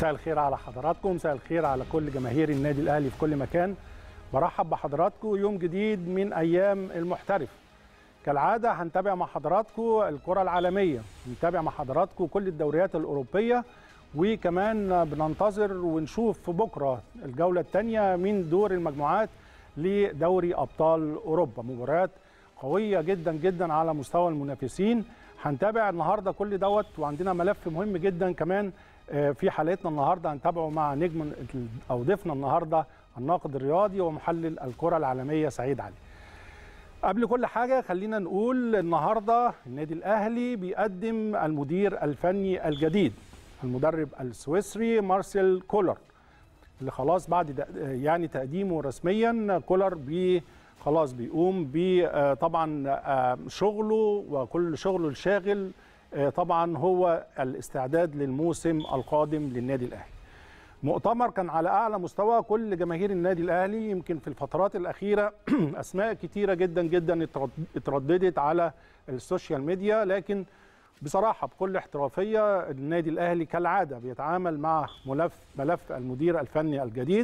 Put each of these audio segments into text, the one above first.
مساء الخير على حضراتكم مساء الخير على كل جماهير النادي الاهلي في كل مكان برحب بحضراتكم يوم جديد من ايام المحترف كالعاده هنتابع مع حضراتكم الكره العالميه هنتابع مع حضراتكم كل الدوريات الاوروبيه وكمان بننتظر ونشوف بكره الجوله الثانيه من دور المجموعات لدوري ابطال اوروبا مباريات قويه جدا جدا على مستوى المنافسين هنتابع النهارده كل دوت وعندنا ملف مهم جدا كمان في حلقتنا النهارده هنتابعه مع نجم او ضيفنا النهارده الناقد الرياضي ومحلل الكره العالميه سعيد علي. قبل كل حاجه خلينا نقول النهارده النادي الاهلي بيقدم المدير الفني الجديد المدرب السويسري مارسيل كولر اللي خلاص بعد يعني تقديمه رسميا كولر بي خلاص بيقوم ب طبعا شغله وكل شغله الشاغل طبعا هو الاستعداد للموسم القادم للنادي الاهلي. مؤتمر كان على اعلى مستوى كل جماهير النادي الاهلي يمكن في الفترات الاخيره اسماء كتيره جدا جدا اترددت على السوشيال ميديا لكن بصراحه بكل احترافيه النادي الاهلي كالعاده بيتعامل مع ملف ملف المدير الفني الجديد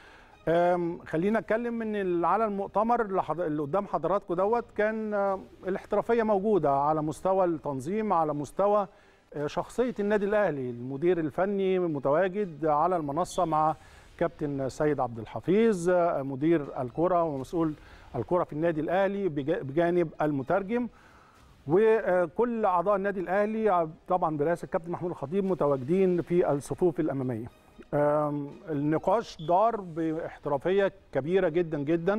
خلينا اتكلم ان على المؤتمر اللي قدام حضراتكم دوت كان الاحترافيه موجوده على مستوى التنظيم على مستوى شخصيه النادي الاهلي المدير الفني متواجد على المنصه مع كابتن سيد عبد الحفيظ مدير الكره ومسؤول الكره في النادي الاهلي بجانب المترجم وكل اعضاء النادي الاهلي طبعا برئاسه الكابتن محمود الخطيب متواجدين في الصفوف الاماميه النقاش دار باحترافيه كبيره جدا جدا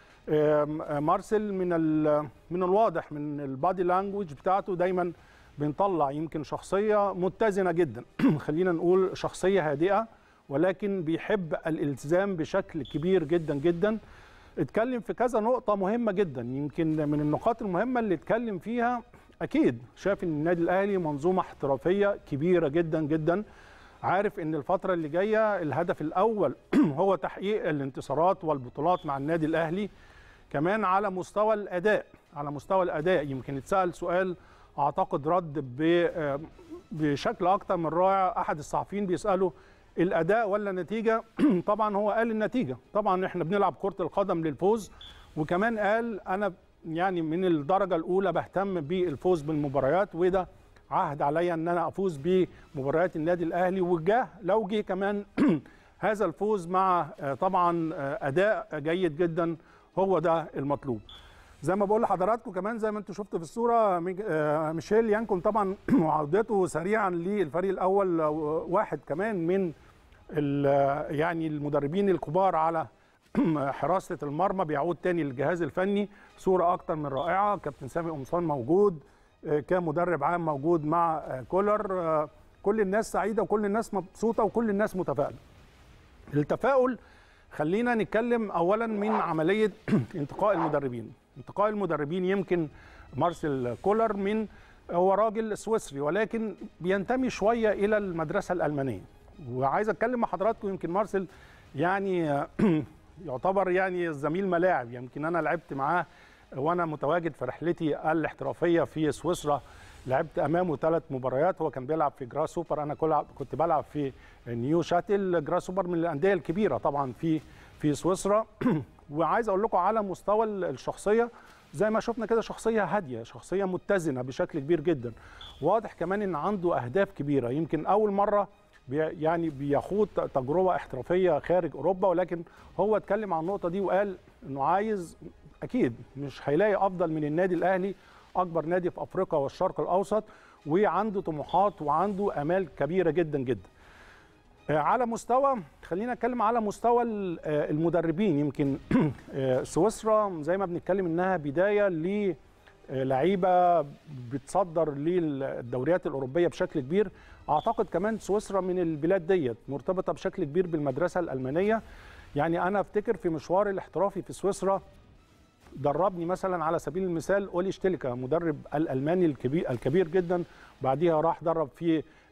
مارسيل من من الواضح من البادي لانجوج بتاعته دايما بنطلع يمكن شخصيه متزنه جدا خلينا نقول شخصيه هادئه ولكن بيحب الالتزام بشكل كبير جدا جدا اتكلم في كذا نقطه مهمه جدا يمكن من النقاط المهمه اللي اتكلم فيها اكيد شاف ان النادي الاهلي منظومه احترافيه كبيره جدا جدا عارف ان الفتره اللي جايه الهدف الاول هو تحقيق الانتصارات والبطولات مع النادي الاهلي كمان على مستوى الاداء على مستوى الاداء يمكن اتسال سؤال اعتقد رد بشكل اكتر من رائع احد الصحفيين بيساله الاداء ولا النتيجه طبعا هو قال النتيجه طبعا احنا بنلعب كره القدم للفوز وكمان قال انا يعني من الدرجه الاولى بهتم بالفوز بالمباريات وده عهد عليا ان انا افوز بمباريات النادي الاهلي وجاه لو جه كمان هذا الفوز مع طبعا اداء جيد جدا هو ده المطلوب زي ما بقول لحضراتكم كمان زي ما انتم شفتوا في الصوره ميشيل يانكون طبعا عودته سريعا للفريق الاول واحد كمان من يعني المدربين الكبار على حراسه المرمى بيعود تاني للجهاز الفني صوره اكتر من رائعه كابتن سامي قمصان موجود كمدرب عام موجود مع كولر كل الناس سعيده وكل الناس مبسوطه وكل الناس متفائله التفاؤل خلينا نتكلم اولا من عمليه انتقاء المدربين انتقاء المدربين يمكن مارسيل كولر من هو راجل سويسري ولكن بينتمي شويه الى المدرسه الالمانيه وعايز اتكلم مع حضراتكم يمكن مارسيل يعني يعتبر يعني زميل ملاعب يمكن انا لعبت معاه وانا متواجد في رحلتي الاحترافيه في سويسرا لعبت امامه ثلاث مباريات هو كان بيلعب في جرا سوبر انا كنت بلعب في نيو شاتل جرا سوبر من الانديه الكبيره طبعا في في سويسرا وعايز اقول لكم على مستوى الشخصيه زي ما شفنا كده شخصيه هاديه شخصيه متزنه بشكل كبير جدا واضح كمان ان عنده اهداف كبيره يمكن اول مره بي يعني بيخوض تجربه احترافيه خارج اوروبا ولكن هو اتكلم عن النقطه دي وقال انه عايز اكيد مش هيلاقي افضل من النادي الاهلي اكبر نادي في افريقيا والشرق الاوسط وعنده طموحات وعنده امال كبيره جدا جدا على مستوى خلينا نتكلم على مستوى المدربين يمكن سويسرا زي ما بنتكلم انها بدايه للعيبه بتصدر للدوريات الاوروبيه بشكل كبير اعتقد كمان سويسرا من البلاد ديت مرتبطه بشكل كبير بالمدرسه الالمانيه يعني انا افتكر في مشواري الاحترافي في سويسرا دربني مثلا على سبيل المثال اولي شتيلكا مدرب الالماني الكبير الكبير جدا بعديها راح درب في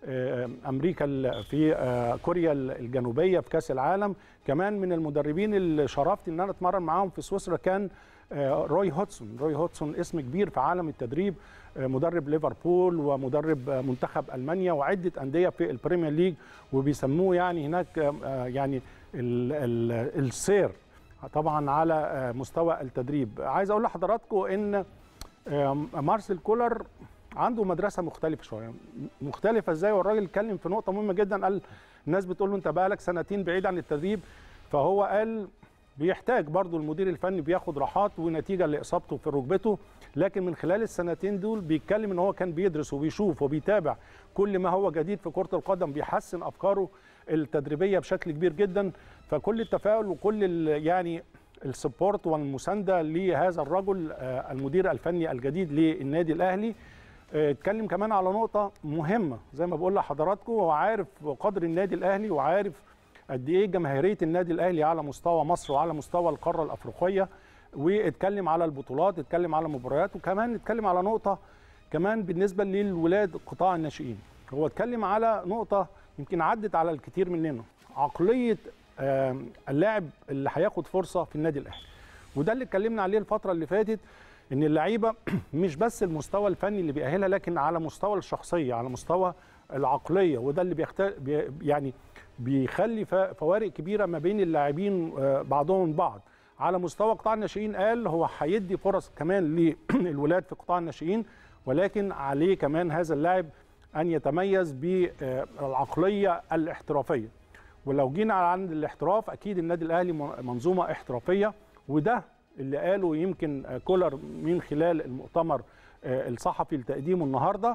امريكا في كوريا الجنوبيه في كاس العالم كمان من المدربين اللي شرفت ان انا اتمرن معاهم في سويسرا كان روي هوتسون روي هوتسون اسم كبير في عالم التدريب مدرب ليفربول ومدرب منتخب المانيا وعده انديه في البريمير ليج وبيسموه يعني هناك يعني ال ال السير طبعا على مستوى التدريب عايز اقول لحضراتكم ان مارسيل كولر عنده مدرسه مختلفه شويه مختلفه ازاي والراجل اتكلم في نقطه مهمه جدا قال الناس بتقول له انت بقالك سنتين بعيد عن التدريب فهو قال بيحتاج برضو المدير الفني بياخد راحات ونتيجه لاصابته في ركبته لكن من خلال السنتين دول بيتكلم ان هو كان بيدرس وبيشوف وبيتابع كل ما هو جديد في كره القدم بيحسن افكاره التدريبيه بشكل كبير جدا فكل التفاؤل وكل يعني السبورت والمسانده لهذا الرجل المدير الفني الجديد للنادي الاهلي اتكلم كمان على نقطه مهمه زي ما بقول لحضراتكم هو عارف قدر النادي الاهلي وعارف قد ايه جماهيريه النادي الاهلي على مستوى مصر وعلى مستوى القاره الافريقيه واتكلم على البطولات اتكلم على مباريات وكمان اتكلم على نقطه كمان بالنسبه للولاد قطاع الناشئين هو اتكلم على نقطه يمكن عدت على الكثير مننا عقليه اللاعب اللي هياخد فرصه في النادي الاهلي وده اللي اتكلمنا عليه الفتره اللي فاتت ان اللعيبه مش بس المستوى الفني اللي بيأهلها لكن على مستوى الشخصيه على مستوى العقليه وده اللي بيختار يعني بيخلي فوارق كبيره ما بين اللاعبين بعضهم بعض على مستوى قطاع الناشئين قال هو هيدي فرص كمان للولاد في قطاع الناشئين ولكن عليه كمان هذا اللاعب ان يتميز بالعقليه الاحترافيه ولو جينا عند الاحتراف اكيد النادي الاهلي منظومه احترافيه وده اللي قاله يمكن كولر من خلال المؤتمر الصحفي لتقديمه النهارده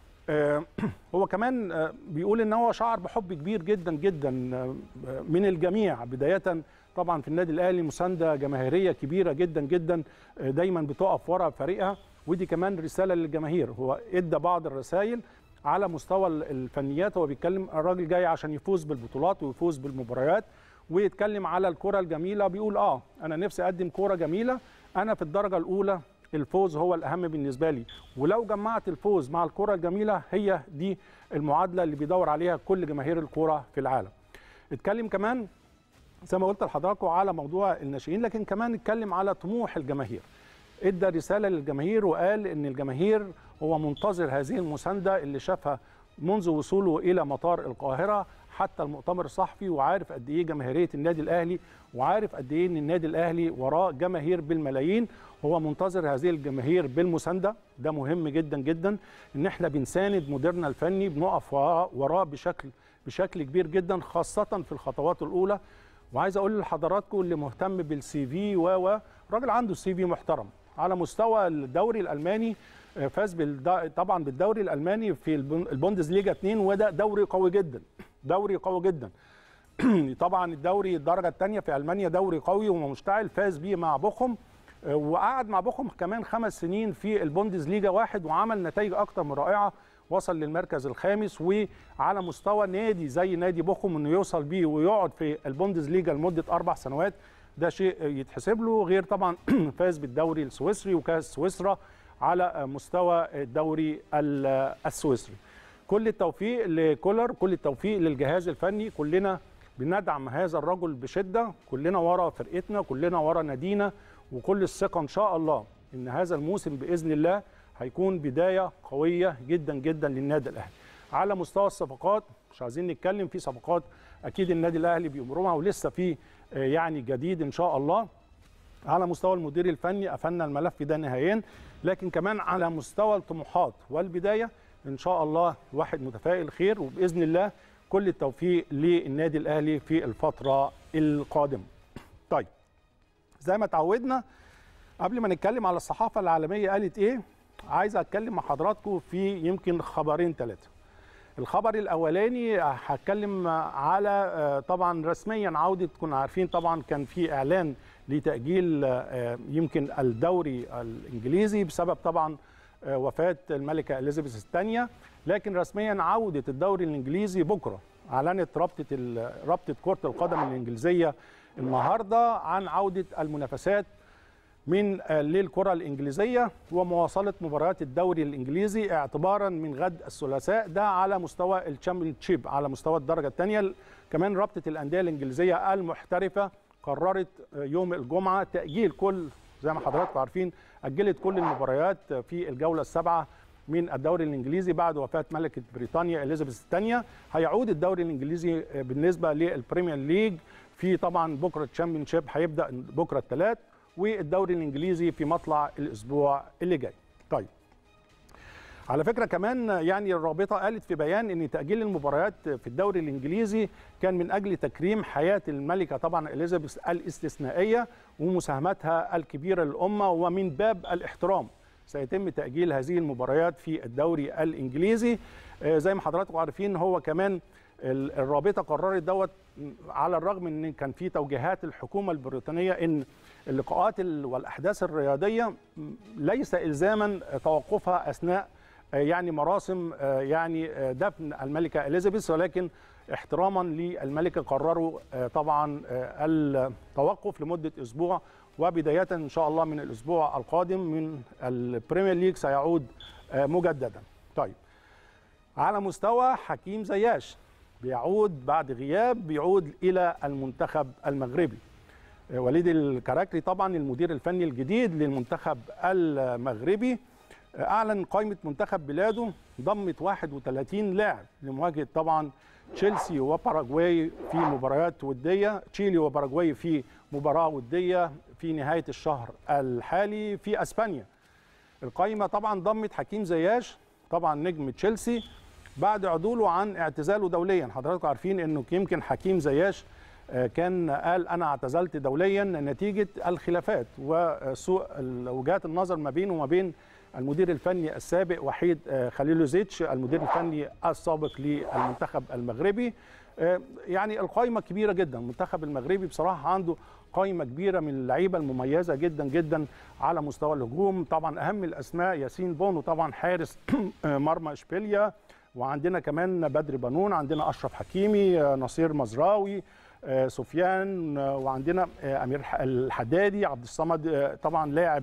هو كمان بيقول ان هو شعر بحب كبير جدا جدا من الجميع بدايه طبعا في النادي الاهلي مسانده جماهيريه كبيره جدا جدا دايما بتقف ورا فريقها ودي كمان رساله للجماهير هو ادى بعض الرسائل على مستوى الفنيات هو بيتكلم الراجل جاي عشان يفوز بالبطولات ويفوز بالمباريات ويتكلم على الكره الجميله بيقول اه انا نفسي اقدم كره جميله انا في الدرجه الاولى الفوز هو الاهم بالنسبه لي ولو جمعت الفوز مع الكره الجميله هي دي المعادله اللي بيدور عليها كل جماهير الكوره في العالم اتكلم كمان زي ما قلت لحضراتكم على موضوع الناشئين لكن كمان اتكلم على طموح الجماهير ادى رساله للجماهير وقال ان الجماهير هو منتظر هذه المسانده اللي شافها منذ وصوله الى مطار القاهره حتى المؤتمر الصحفي وعارف قد ايه جماهيريه النادي الاهلي وعارف قد ايه ان النادي الاهلي وراه جماهير بالملايين هو منتظر هذه الجماهير بالمسانده ده مهم جدا جدا ان احنا بنساند مديرنا الفني بنقف وراه بشكل بشكل كبير جدا خاصه في الخطوات الاولى وعايز اقول لحضراتكم اللي مهتم بالسي في و راجل عنده سي في محترم على مستوى الدوري الالماني فاز بالد... طبعا بالدوري الالماني في البوندز ليجا 2 وده دوري قوي جدا دوري قوي جدا طبعا الدوري الدرجه الثانيه في المانيا دوري قوي ومشتعل فاز بيه مع بوخم وقعد مع بوخم كمان خمس سنين في البوندز ليجا واحد وعمل نتائج اكتر من رائعه وصل للمركز الخامس وعلى مستوى نادي زي نادي بوخم انه يوصل بيه ويقعد في البوندز ليجا لمده اربع سنوات ده شيء يتحسب له غير طبعا فاز بالدوري السويسري وكاس سويسرا على مستوى الدوري السويسري كل التوفيق لكولر كل التوفيق للجهاز الفني كلنا بندعم هذا الرجل بشده كلنا ورا فرقتنا كلنا ورا نادينا وكل الثقه ان شاء الله ان هذا الموسم باذن الله هيكون بدايه قويه جدا جدا للنادي الاهلي على مستوى الصفقات مش عايزين نتكلم في صفقات اكيد النادي الاهلي بيمرمها ولسه في يعني جديد ان شاء الله على مستوى المدير الفني قفلنا الملف ده نهائيا لكن كمان على مستوى الطموحات والبدايه ان شاء الله الواحد متفائل خير وباذن الله كل التوفيق للنادي الاهلي في الفتره القادمه. طيب زي ما تعودنا قبل ما نتكلم على الصحافه العالميه قالت ايه عايز اتكلم مع حضراتكم في يمكن خبرين ثلاثه. الخبر الاولاني هتكلم على طبعا رسميا عوده كنا عارفين طبعا كان في اعلان لتاجيل يمكن الدوري الانجليزي بسبب طبعا وفاه الملكه اليزابيث الثانيه لكن رسميا عوده الدوري الانجليزي بكره اعلنت رابطه رابطه كره القدم الانجليزيه النهارده عن عوده المنافسات من للكره الانجليزيه ومواصله مباريات الدوري الانجليزي اعتبارا من غد الثلاثاء ده على مستوى الشامبيونشيب على مستوى الدرجه الثانيه كمان رابطه الانديه الانجليزيه المحترفه قررت يوم الجمعه تاجيل كل زي ما حضراتكم عارفين اجلت كل المباريات في الجوله السابعه من الدوري الانجليزي بعد وفاه ملكه بريطانيا اليزابيث الثانيه هيعود الدوري الانجليزي بالنسبه للبريمير ليج في طبعا بكره الشامبيونشيب هيبدا بكره الثلاث والدوري الانجليزي في مطلع الاسبوع اللي جاي. طيب. على فكره كمان يعني الرابطه قالت في بيان ان تاجيل المباريات في الدوري الانجليزي كان من اجل تكريم حياه الملكه طبعا اليزابيث الاستثنائيه ومساهمتها الكبيره للامه ومن باب الاحترام سيتم تاجيل هذه المباريات في الدوري الانجليزي زي ما حضراتكم عارفين هو كمان الرابطه قررت دوت على الرغم من ان كان في توجيهات الحكومه البريطانيه ان اللقاءات والاحداث الرياضيه ليس الزاما توقفها اثناء يعني مراسم يعني دفن الملكه اليزابيث ولكن احتراما للملكه قرروا طبعا التوقف لمده اسبوع وبدايه ان شاء الله من الاسبوع القادم من البريمير ليج سيعود مجددا. طيب على مستوى حكيم زياش بيعود بعد غياب بيعود الى المنتخب المغربي. وليد الكراكري طبعا المدير الفني الجديد للمنتخب المغربي اعلن قائمه منتخب بلاده ضمت 31 لاعب لمواجهه طبعا تشيلسي وباراجواي في مباريات وديه تشيلي وباراجواي في مباراه وديه في نهايه الشهر الحالي في اسبانيا القائمه طبعا ضمت حكيم زياش طبعا نجم تشيلسي بعد عدوله عن اعتزاله دوليا حضراتكم عارفين انه يمكن حكيم زياش كان قال انا اعتزلت دوليا نتيجه الخلافات وسوء وجهات النظر ما بينه وما بين المدير الفني السابق وحيد خليلوزيتش المدير الفني السابق للمنتخب المغربي يعني القائمه كبيره جدا المنتخب المغربي بصراحه عنده قائمه كبيره من اللعيبه المميزه جدا جدا على مستوى الهجوم طبعا اهم الاسماء ياسين بونو طبعا حارس مرمى اشبيليا وعندنا كمان بدر بنون عندنا اشرف حكيمي نصير مزراوي سفيان وعندنا امير الحدادي عبد الصمد طبعا لاعب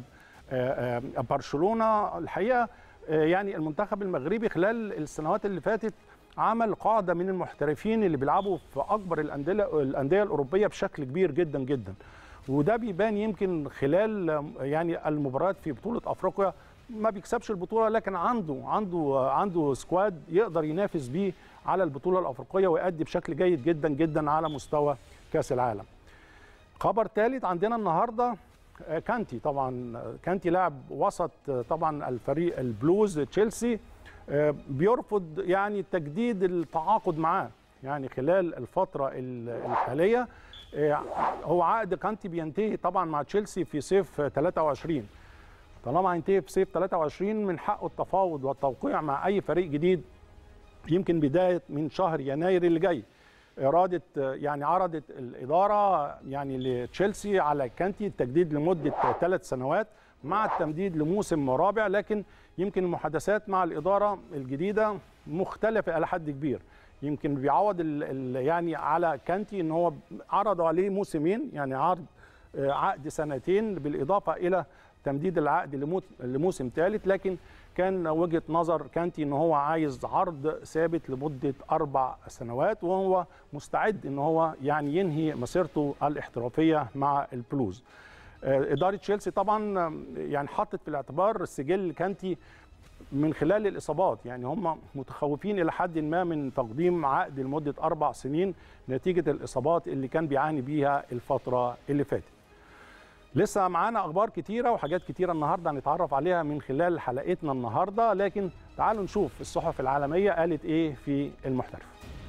برشلونه الحقيقه يعني المنتخب المغربي خلال السنوات اللي فاتت عمل قاعده من المحترفين اللي بيلعبوا في اكبر الانديه الانديه الاوروبيه بشكل كبير جدا جدا وده بيبان يمكن خلال يعني المباريات في بطوله افريقيا ما بيكسبش البطوله لكن عنده عنده عنده سكواد يقدر ينافس بيه على البطوله الافريقيه ويؤدي بشكل جيد جدا جدا على مستوى كاس العالم. خبر ثالث عندنا النهارده كانتي طبعا كانتي لاعب وسط طبعا الفريق البلوز تشيلسي بيرفض يعني تجديد التعاقد معاه يعني خلال الفتره الحاليه هو عقد كانتي بينتهي طبعا مع تشيلسي في صيف 23 طالما هينتهي في صيف 23 من حقه التفاوض والتوقيع مع اي فريق جديد يمكن بدايه من شهر يناير اللي جاي اراده يعني عرضت الاداره يعني لتشيلسي على كانتي التجديد لمده ثلاث سنوات مع التمديد لموسم رابع لكن يمكن المحادثات مع الاداره الجديده مختلفه الى حد كبير يمكن بيعوض ال ال يعني على كانتي ان هو عرض عليه موسمين يعني عرض عقد سنتين بالاضافه الى تمديد العقد لموسم ثالث لكن كان وجهه نظر كانتي ان هو عايز عرض ثابت لمده اربع سنوات وهو مستعد ان هو يعني ينهي مسيرته الاحترافيه مع البلوز. اداره تشيلسي طبعا يعني حطت في الاعتبار سجل كانتي من خلال الاصابات يعني هم متخوفين الى حد ما من تقديم عقد لمده اربع سنين نتيجه الاصابات اللي كان بيعاني بيها الفتره اللي فاتت. لسه معانا اخبار كتيره وحاجات كتيره النهارده هنتعرف عليها من خلال حلقتنا النهارده لكن تعالوا نشوف الصحف العالميه قالت ايه في المحترف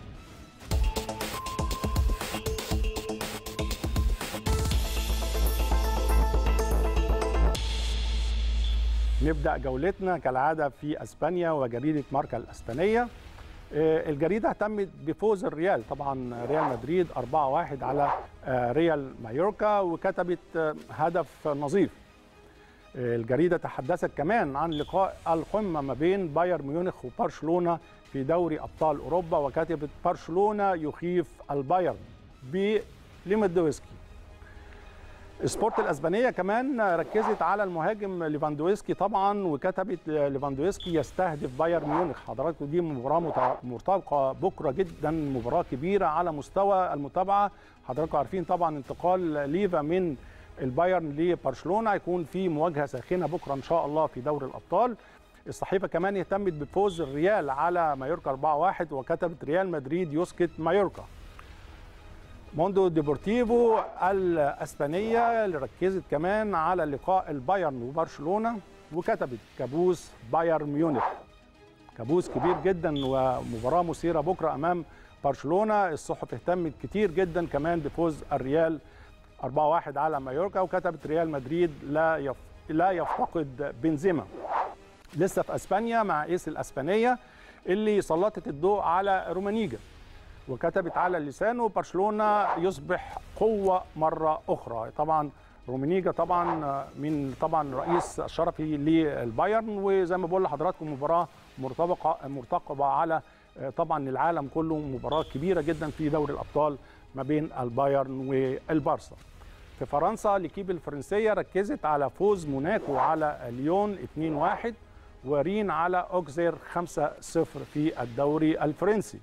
نبدا جولتنا كالعاده في اسبانيا وجريده ماركا الاسبانيه الجريده اهتمت بفوز الريال طبعا ريال مدريد 4-1 على ريال مايوركا وكتبت هدف نظيف الجريده تحدثت كمان عن لقاء القمه ما بين بايرن ميونخ وبرشلونه في دوري ابطال اوروبا وكتبت برشلونه يخيف البايرن بليفاندوفسكي سبورت الاسبانيه كمان ركزت على المهاجم ليفاندويسكي طبعا وكتبت ليفاندويسكي يستهدف بايرن ميونخ حضراتكم دي مباراه مرتبطه بكره جدا مباراه كبيره على مستوى المتابعه حضراتكم عارفين طبعا انتقال ليفا من البايرن لبرشلونه هيكون في مواجهه ساخنه بكره ان شاء الله في دوري الابطال الصحيفه كمان اهتمت بفوز الريال على مايوركا 4-1 وكتبت ريال مدريد يسكت مايوركا موندو ديبورتيفو الاسبانيه اللي ركزت كمان على لقاء البايرن وبرشلونه وكتبت كابوس بايرن ميونخ كابوس كبير جدا ومباراه مثيره بكره امام برشلونه الصحف اهتمت كتير جدا كمان بفوز الريال 4-1 على مايوركا وكتبت ريال مدريد لا يف... لا يفتقد بنزيما لسه في اسبانيا مع ايس الاسبانيه اللي سلطت الضوء على رومانيجا وكتبت على لسانه برشلونه يصبح قوه مره اخرى طبعا رومينيجا طبعا من طبعا رئيس الشرفي للبايرن وزي ما بقول لحضراتكم مباراه مرتبطه مرتقبه على طبعا العالم كله مباراه كبيره جدا في دوري الابطال ما بين البايرن والبارسا في فرنسا ليكيب الفرنسيه ركزت على فوز موناكو على ليون 2-1 ورين على اوكزير 5-0 في الدوري الفرنسي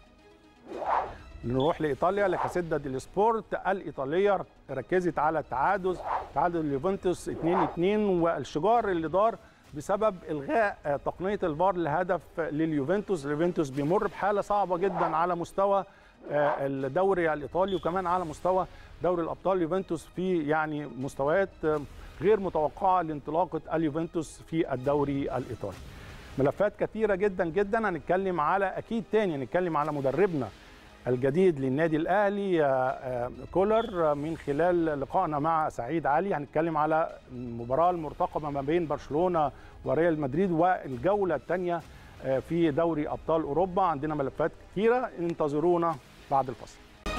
نروح لايطاليا لكاسيدا دي سبورت الايطاليه ركزت على التعادل تعادل اليوفنتوس 2-2 والشجار اللي دار بسبب الغاء تقنيه الفار لهدف لليوفنتوس اليوفنتوس بيمر بحاله صعبه جدا على مستوى الدوري الايطالي وكمان على مستوى دوري الابطال يوفنتوس في يعني مستويات غير متوقعه لانطلاقه اليوفنتوس في الدوري الايطالي ملفات كثيره جدا جدا هنتكلم على اكيد تاني هنتكلم على مدربنا الجديد للنادي الاهلي كولر من خلال لقائنا مع سعيد علي هنتكلم على المباراه المرتقبه ما بين برشلونه وريال مدريد والجوله الثانيه في دوري ابطال اوروبا عندنا ملفات كثيره انتظرونا بعد الفصل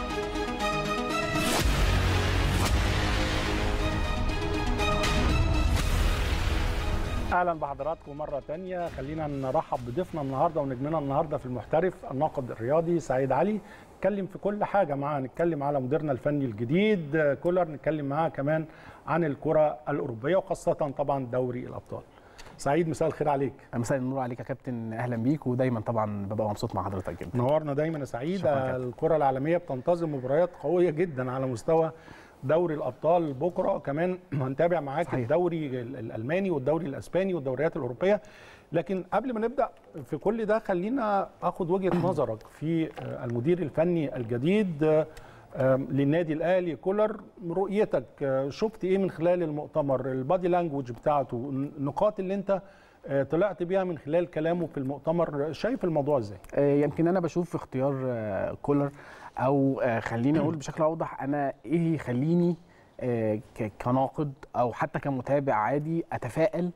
اهلا بحضراتكم مره تانية خلينا نرحب بضيفنا النهارده ونجمنا النهارده في المحترف الناقد الرياضي سعيد علي نتكلم في كل حاجه معاه نتكلم على مديرنا الفني الجديد كولر نتكلم معاه كمان عن الكره الاوروبيه وخاصه طبعا دوري الابطال سعيد مساء الخير عليك مساء النور عليك يا كابتن اهلا بيك ودايما طبعا ببقى مبسوط مع حضرتك جدا نورنا دايما يا سعيد الكره العالميه بتنتظم مباريات قويه جدا على مستوى دوري الابطال بكره كمان هنتابع معاك صحيح. الدوري الالماني والدوري الاسباني والدوريات الاوروبيه لكن قبل ما نبدا في كل ده خلينا اخد وجهه نظرك في المدير الفني الجديد للنادي الاهلي كولر رؤيتك شفت ايه من خلال المؤتمر البادي لانجوج بتاعته النقاط اللي انت طلعت بيها من خلال كلامه في المؤتمر شايف الموضوع ازاي يمكن انا بشوف في اختيار كولر او خليني اقول بشكل اوضح انا ايه يخليني كناقد او حتى كمتابع عادي اتفائل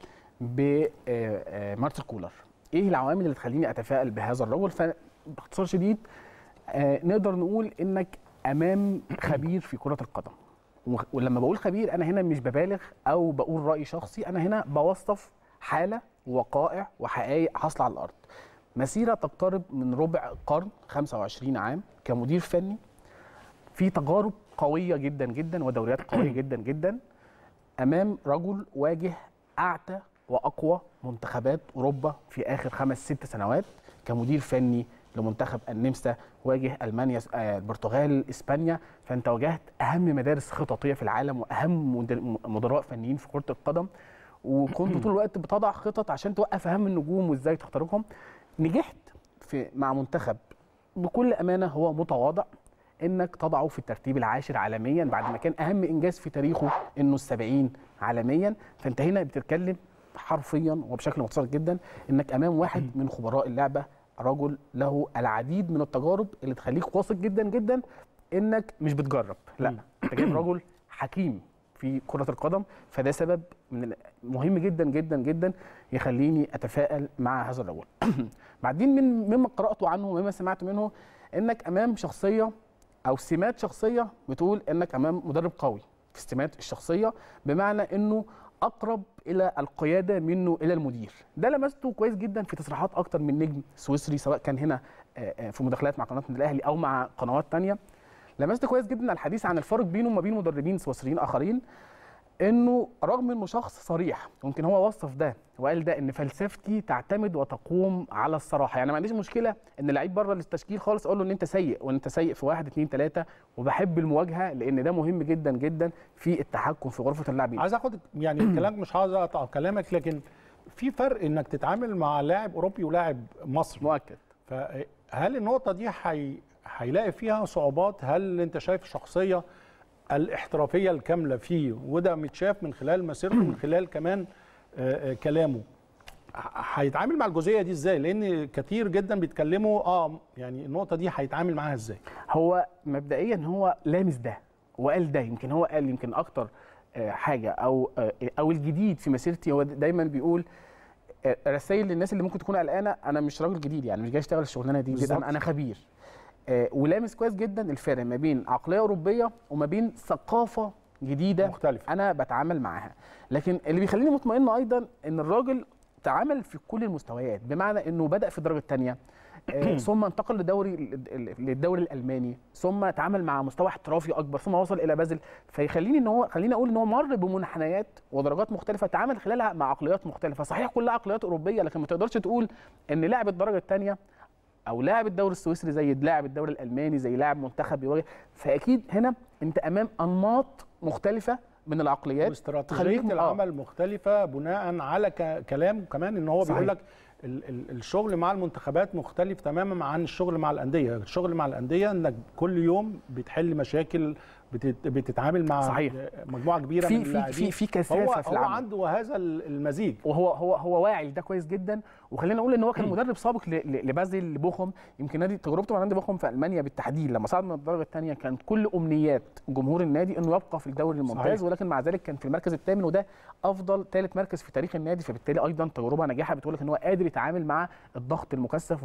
بمارسيل كولر ايه العوامل اللي تخليني اتفائل بهذا الرجل فباختصار شديد نقدر نقول انك امام خبير في كره القدم ولما بقول خبير انا هنا مش ببالغ او بقول راي شخصي انا هنا بوصف حاله وقائع وحقائق حاصله على الارض مسيره تقترب من ربع قرن 25 عام كمدير فني في تجارب قويه جدا جدا ودوريات قويه جدا جدا امام رجل واجه اعتى واقوى منتخبات اوروبا في اخر خمس ست سنوات كمدير فني لمنتخب النمسا واجه المانيا البرتغال اسبانيا فانت واجهت اهم مدارس خططيه في العالم واهم مدراء فنيين في كره القدم وكنت طول الوقت بتضع خطط عشان توقف اهم النجوم وازاي تختارهم نجحت في مع منتخب بكل امانه هو متواضع انك تضعه في الترتيب العاشر عالميا بعد ما كان اهم انجاز في تاريخه انه السبعين عالميا فانت هنا بتتكلم حرفيا وبشكل مختصر جدا انك امام واحد من خبراء اللعبه رجل له العديد من التجارب اللي تخليك واثق جدا جدا انك مش بتجرب لا انت جايب رجل حكيم في كرة القدم فده سبب من مهم جدا جدا جدا يخليني اتفائل مع هذا الرجل. بعدين من مما قرأته عنه ومما سمعت منه انك امام شخصية او سمات شخصية بتقول انك امام مدرب قوي في السمات الشخصية بمعنى انه اقرب الى القياده منه الى المدير ده لمسته كويس جدا في تصريحات اكتر من نجم سويسري سواء كان هنا في مداخلات مع قناه الاهلي او مع قنوات تانية لمست كويس جدا الحديث عن الفرق بينه وما بين مدربين سويسريين اخرين انه رغم انه شخص صريح ممكن هو وصف ده وقال ده ان فلسفتي تعتمد وتقوم على الصراحه يعني ما عنديش مشكله ان لعيب بره التشكيل خالص اقول له ان انت سيء وان انت سيء في واحد اتنين تلاته وبحب المواجهه لان ده مهم جدا جدا في التحكم في غرفه اللاعبين عايز اخد يعني كلامك مش عايز اقطع كلامك لكن في فرق انك تتعامل مع لاعب اوروبي ولاعب مصري مؤكد فهل النقطه دي حي... هيلاقي فيها صعوبات هل انت شايف الشخصيه الاحترافيه الكامله فيه وده متشاف من خلال مسيرته من خلال كمان آه، آه، كلامه ه- هيتعامل مع الجزئيه دي ازاي لان كتير جدا بيتكلموا اه يعني النقطه دي هيتعامل معاها ازاي هو مبدئيا هو لامس ده وقال ده يمكن هو قال يمكن اكتر آه، حاجه او آه، او الجديد في مسيرتي هو دايما بيقول آه، رسائل للناس اللي ممكن تكون قلقانه انا مش راجل جديد يعني مش جاي اشتغل الشغلانه دي, دي بالظبط. انا أنا خبير آه، ولامس كويس جدا الفرق ما بين عقليه اوروبيه وما بين ثقافه جديده مختلفة. انا بتعامل معاها لكن اللي بيخليني مطمئن ايضا ان الراجل تعامل في كل المستويات بمعنى انه بدا في الدرجه الثانيه ثم انتقل لدوري للدوري الالماني ثم تعامل مع مستوى احترافي اكبر ثم وصل الى بازل فيخليني ان هو خليني اقول ان هو مر بمنحنيات ودرجات مختلفه تعامل خلالها مع عقليات مختلفه صحيح كلها عقليات اوروبيه لكن ما تقدرش تقول ان لاعب الدرجه الثانيه او لاعب الدوري السويسري زي لاعب الدوري الالماني زي لاعب منتخب بيواجه فاكيد هنا انت امام انماط مختلفه من العقليات واستراتيجيه تخليهم- آه. العمل مختلفه بناء على ك- كلام كمان ان هو صحيح. بيقول لك ال- ال- الشغل مع المنتخبات مختلف تماما عن الشغل مع الانديه الشغل مع الانديه انك كل يوم بتحل مشاكل بتت- بتتعامل مع صحيح. مجموعه كبيره في من في اللاعبين في في كثافه هو في هو العمل عنده هذا ال- المزيج وهو هو هو واعي لده كويس جدا وخلينا نقول ان هو كان مدرب سابق ل- ل- لبازل بوخم يمكن نادي تجربته مع نادي بوخم في المانيا بالتحديد لما صعد من الدرجه الثانيه كان كل امنيات جمهور النادي انه يبقى في الدوري الممتاز صحيح. ولكن مع ذلك كان في المركز الثامن وده افضل ثالث مركز في تاريخ النادي فبالتالي ايضا تجربه ناجحه بتقول لك ان هو قادر يتعامل مع الضغط المكثف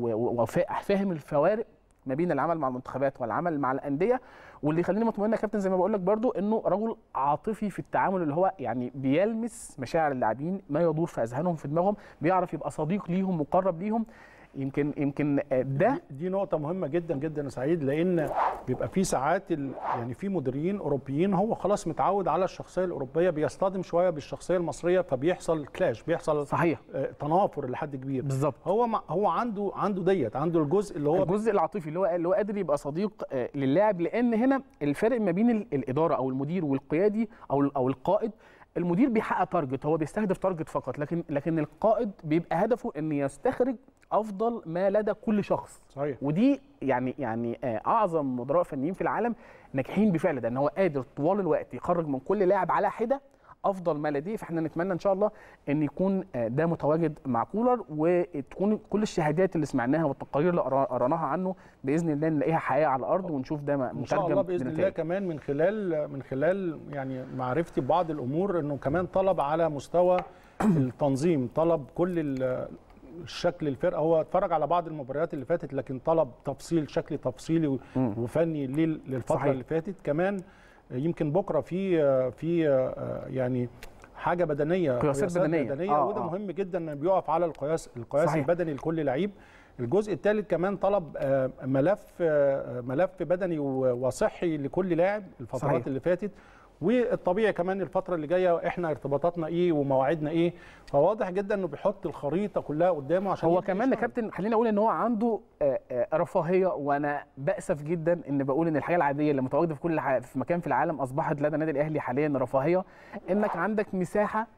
وفاهم الفوارق ما بين العمل مع المنتخبات والعمل مع الانديه واللي يخليني مطمئن يا كابتن زي ما بقول لك برضو انه رجل عاطفي في التعامل اللي هو يعني بيلمس مشاعر اللاعبين ما يدور في اذهانهم في دماغهم بيعرف يبقى صديق ليهم مقرب ليهم يمكن يمكن آه، ده دي- دي نقطة مهمة جدا جدا يا سعيد لأن بيبقى في ساعات ال- يعني في مديرين أوروبيين هو خلاص متعود على الشخصية الأوروبية بيصطدم شوية بالشخصية المصرية فبيحصل كلاش بيحصل صحيح آه، تنافر لحد كبير بالظبط هو مع- هو عنده عنده ديت عنده الجزء اللي هو الجزء العاطفي اللي هو اللي هو قادر يبقى صديق آه، للاعب لان هنا الفرق ما بين ال- الاداره او المدير والقيادي او ال- او القائد المدير بيحقق تارجت هو بيستهدف تارجت فقط لكن لكن القائد بيبقى هدفه ان يستخرج افضل ما لدى كل شخص صحيح ودي يعني يعني آه، اعظم مدراء فنيين في العالم ناجحين بفعل ده ان هو قادر طوال الوقت يخرج من كل لاعب على حده افضل ما لديه فاحنا نتمنى ان شاء الله ان يكون آه، ده متواجد مع كولر وتكون كل الشهادات اللي سمعناها والتقارير اللي قرا- قراناها عنه باذن الله نلاقيها حقيقه على الارض ونشوف ده ان شاء الله باذن الله بنتائج. كمان من خلال من خلال يعني معرفتي ببعض الامور انه كمان طلب على مستوى التنظيم طلب كل ال- الشكل الفرقه هو اتفرج على بعض المباريات اللي فاتت لكن طلب تفصيل شكل تفصيلي و- مم. وفني لل- للفتره صحيح. اللي فاتت كمان يمكن بكره في في يعني حاجه بدنيه قياسات بدنية. بدنيه آه، وده آه. مهم جدا ان بيقف على القياس القياس صحيح. البدني لكل لعيب الجزء الثالث كمان طلب آه، ملف آه، ملف بدني و- وصحي لكل لاعب الفترات صحيح. اللي فاتت والطبيعي كمان الفتره اللي جايه احنا ارتباطاتنا ايه ومواعيدنا ايه فواضح جدا انه بيحط الخريطه كلها قدامه عشان هو يبدأ كمان يا يشتغل. كابتن خليني اقول ان هو عنده آه، آه، رفاهيه وانا باسف جدا ان بقول ان الحاجه العاديه اللي متواجده في كل ح- في مكان في العالم اصبحت لدى النادي الاهلي حاليا رفاهيه انك عندك مساحه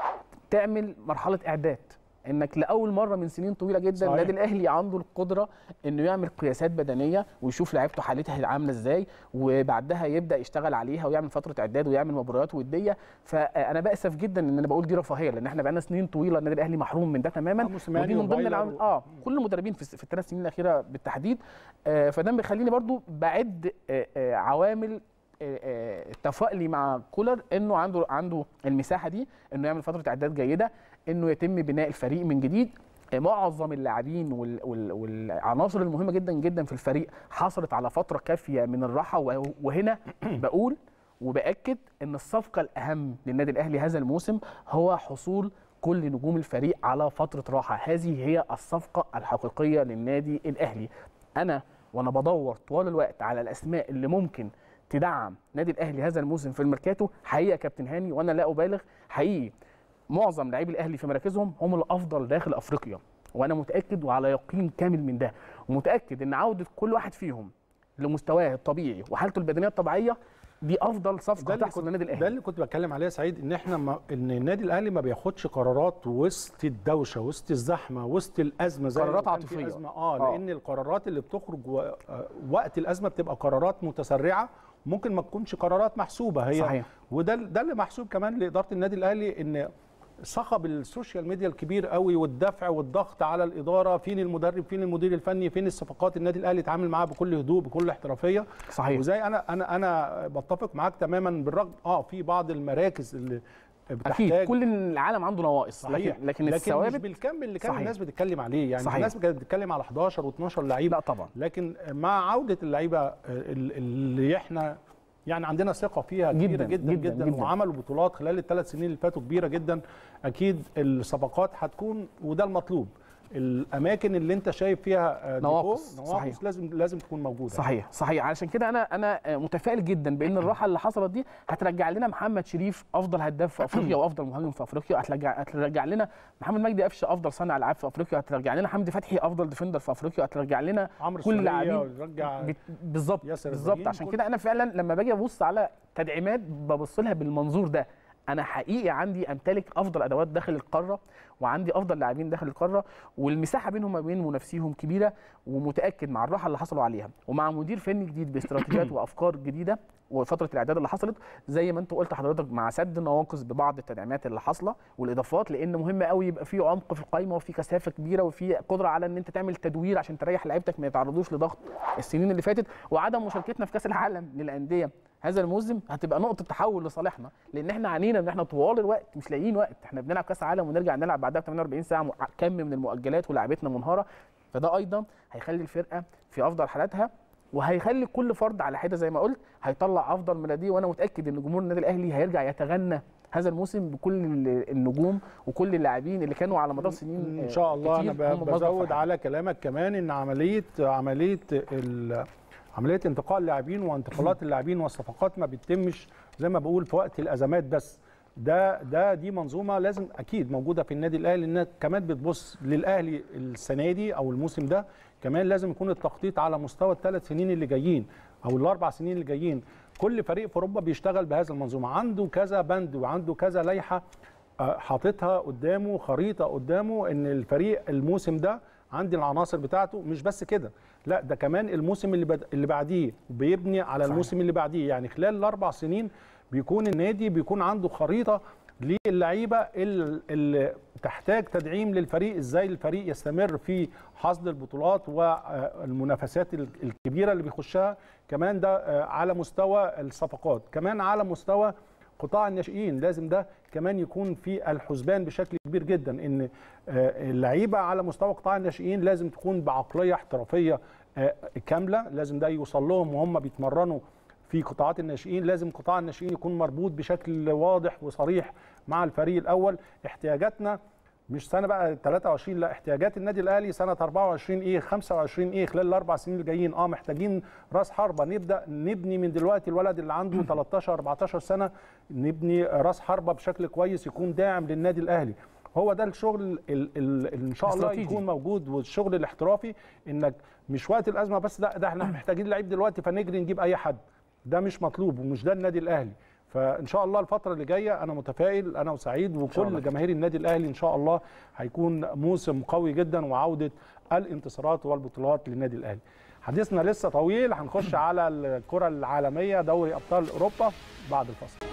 تعمل مرحله اعداد انك لاول مره من سنين طويله جدا صحيح. النادي الاهلي عنده القدره انه يعمل قياسات بدنيه ويشوف لعيبته حالتها عامله ازاي وبعدها يبدا يشتغل عليها ويعمل فتره اعداد ويعمل مباريات وديه فانا باسف جدا ان انا بقول دي رفاهيه لان احنا بقالنا سنين طويله النادي الاهلي محروم من ده تماما آه، موسيماني ودي من ضمن وفايلر العوامل و- اه كل المدربين في, الس- في الثلاث سنين الاخيره بالتحديد آه فده بيخليني برضو بعد آه آه عوامل آه، آه، تفائلي مع كولر انه عنده عنده المساحه دي انه يعمل فتره اعداد جيده انه يتم بناء الفريق من جديد آه، معظم اللاعبين وال- وال- والعناصر المهمه جدا جدا في الفريق حصلت على فتره كافيه من الراحه وه- وهنا بقول وباكد ان الصفقه الاهم للنادي الاهلي هذا الموسم هو حصول كل نجوم الفريق على فتره راحه هذه هي الصفقه الحقيقيه للنادي الاهلي انا وانا بدور طوال الوقت على الاسماء اللي ممكن تدعم نادي الاهلي هذا الموسم في الميركاتو حقيقه يا كابتن هاني وانا لا ابالغ حقيقي معظم لاعبي الاهلي في مراكزهم هم الافضل داخل افريقيا وانا متاكد وعلى يقين كامل من ده ومتاكد ان عوده كل واحد فيهم لمستواه الطبيعي وحالته البدنيه الطبيعيه دي افضل صفقه اللي تحصل كنت- للنادي ده الاهلي اللي كنت بتكلم عليه يا سعيد ان احنا ما ان النادي الاهلي ما بياخدش قرارات وسط الدوشه وسط الزحمه وسط الازمه زي ما قرارات كان في عاطفية. أزمة. آه, آه. لان القرارات اللي بتخرج و... آه، وقت الازمه بتبقى قرارات متسرعه ممكن ما تكونش قرارات محسوبه هي صحيح. وده ده اللي محسوب كمان لاداره النادي الاهلي ان صخب السوشيال ميديا الكبير قوي والدفع والضغط على الاداره فين المدرب فين المدير الفني فين الصفقات النادي الاهلي اتعامل معاها بكل هدوء بكل احترافيه صحيح وزي انا انا انا بتفق معاك تماما بالرغم اه في بعض المراكز اللي بتحتاج اكيد كل العالم عنده نواقص صحيح لكن, لكن لكن مش الثوابت بالكم اللي كان صحيح. الناس بتتكلم عليه يعني صحيح. الناس كانت بتتكلم على 11 و12 لعيب لا طبعا لكن مع عوده اللعيبه ال- اللي احنا يعني عندنا ثقه فيها كبيره جداً، جدا جدا, جداً، جدا, جداً. وعملوا بطولات خلال الثلاث سنين اللي فاتوا كبيره جدا اكيد الصفقات هتكون وده المطلوب الاماكن اللي انت شايف فيها آه، ديكو، نواقص، نواقص صحيح. لازم لازم تكون موجوده صحيح صحيح علشان كده انا انا متفائل جدا بان الراحه اللي حصلت دي هترجع لنا محمد شريف افضل هداف في افريقيا وافضل مهاجم في افريقيا هترجع هترجع لنا محمد مجدي قفشه افضل صانع العاب في افريقيا هترجع لنا حمدي فتحي افضل ديفندر في افريقيا هترجع لنا عمرو كل السولية لاعبين ورجع بت- بالظبط ياسر بالظبط إبراهيم، عشان كل- كده انا فعلا لما باجي ابص على تدعيمات ببص لها بالمنظور ده انا حقيقي عندي امتلك افضل ادوات داخل القاره وعندي افضل لاعبين داخل القاره والمساحه بينهم وبين منافسيهم كبيره ومتاكد مع الراحه اللي حصلوا عليها ومع مدير فني جديد باستراتيجيات وافكار جديده وفتره الاعداد اللي حصلت زي ما انت قلت حضرتك مع سد النواقص ببعض التدعيمات اللي حاصله والاضافات لان مهم قوي يبقى في عمق في القايمه وفي كثافه كبيره وفي قدره على ان انت تعمل تدوير عشان تريح لعيبتك ما يتعرضوش لضغط السنين اللي فاتت وعدم مشاركتنا في كاس العالم للانديه هذا الموسم هتبقى نقطه تحول لصالحنا لان احنا عانينا ان احنا طوال الوقت مش لاقيين وقت احنا بنلعب كاس عالم ونرجع نلعب بعدها ب 48 ساعه م- كم من المؤجلات ولاعبتنا منهاره فده ايضا هيخلي الفرقه في افضل حالاتها وهيخلي كل فرد على حده زي ما قلت هيطلع افضل من لديه وانا متاكد ان جمهور النادي الاهلي هيرجع يتغنى هذا الموسم بكل ال- النجوم وكل اللاعبين اللي كانوا على مدار سنين ان شاء الله كتير انا هم ب- مصدر بزود فرحة. على كلامك كمان ان عمليه عمليه ال- عمليه انتقال اللاعبين وانتقالات اللاعبين والصفقات ما بتتمش زي ما بقول في وقت الازمات بس ده ده دي منظومه لازم اكيد موجوده في النادي الاهلي انها كمان بتبص للاهلي السنه دي او الموسم ده كمان لازم يكون التخطيط على مستوى الثلاث سنين اللي جايين او الاربع سنين اللي جايين كل فريق في اوروبا بيشتغل بهذه المنظومه عنده كذا بند وعنده كذا لائحه آه، حاططها قدامه خريطه قدامه ان الفريق الموسم ده عندي العناصر بتاعته مش بس كده لا ده كمان الموسم اللي بد... اللي بعديه بيبني على صحيح. الموسم اللي بعديه يعني خلال الاربع سنين بيكون النادي بيكون عنده خريطه للعيبه ال- اللي تحتاج تدعيم للفريق ازاي الفريق يستمر في حصد البطولات والمنافسات ال- الكبيره اللي بيخشها كمان ده آه، على مستوى الصفقات كمان على مستوى قطاع الناشئين لازم ده كمان يكون في الحسبان بشكل كبير جدا ان آه، اللعيبه على مستوى قطاع الناشئين لازم تكون بعقليه احترافيه آه، كامله لازم ده يوصل لهم وهم بيتمرنوا في قطاعات الناشئين لازم قطاع الناشئين يكون مربوط بشكل واضح وصريح مع الفريق الاول احتياجاتنا مش سنه بقى 23 لا احتياجات النادي الاهلي سنه 24 ايه 25 ايه خلال الاربع سنين الجايين اه محتاجين راس حربه نبدا نبني من دلوقتي الولد اللي عنده 13 14 سنه نبني راس حربه بشكل كويس يكون داعم للنادي الاهلي هو ده الشغل ال- ال- ال- ان شاء الله استراتيجي. يكون موجود والشغل الاحترافي انك مش وقت الازمه بس لا ده احنا محتاجين لعيب دلوقتي فنجري نجيب اي حد ده مش مطلوب ومش ده النادي الاهلي فان شاء الله الفتره اللي جايه انا متفائل انا وسعيد شاء وكل الله. جماهير النادي الاهلي ان شاء الله هيكون موسم قوي جدا وعوده الانتصارات والبطولات للنادي الاهلي حديثنا لسه طويل هنخش على الكره العالميه دوري ابطال اوروبا بعد الفصل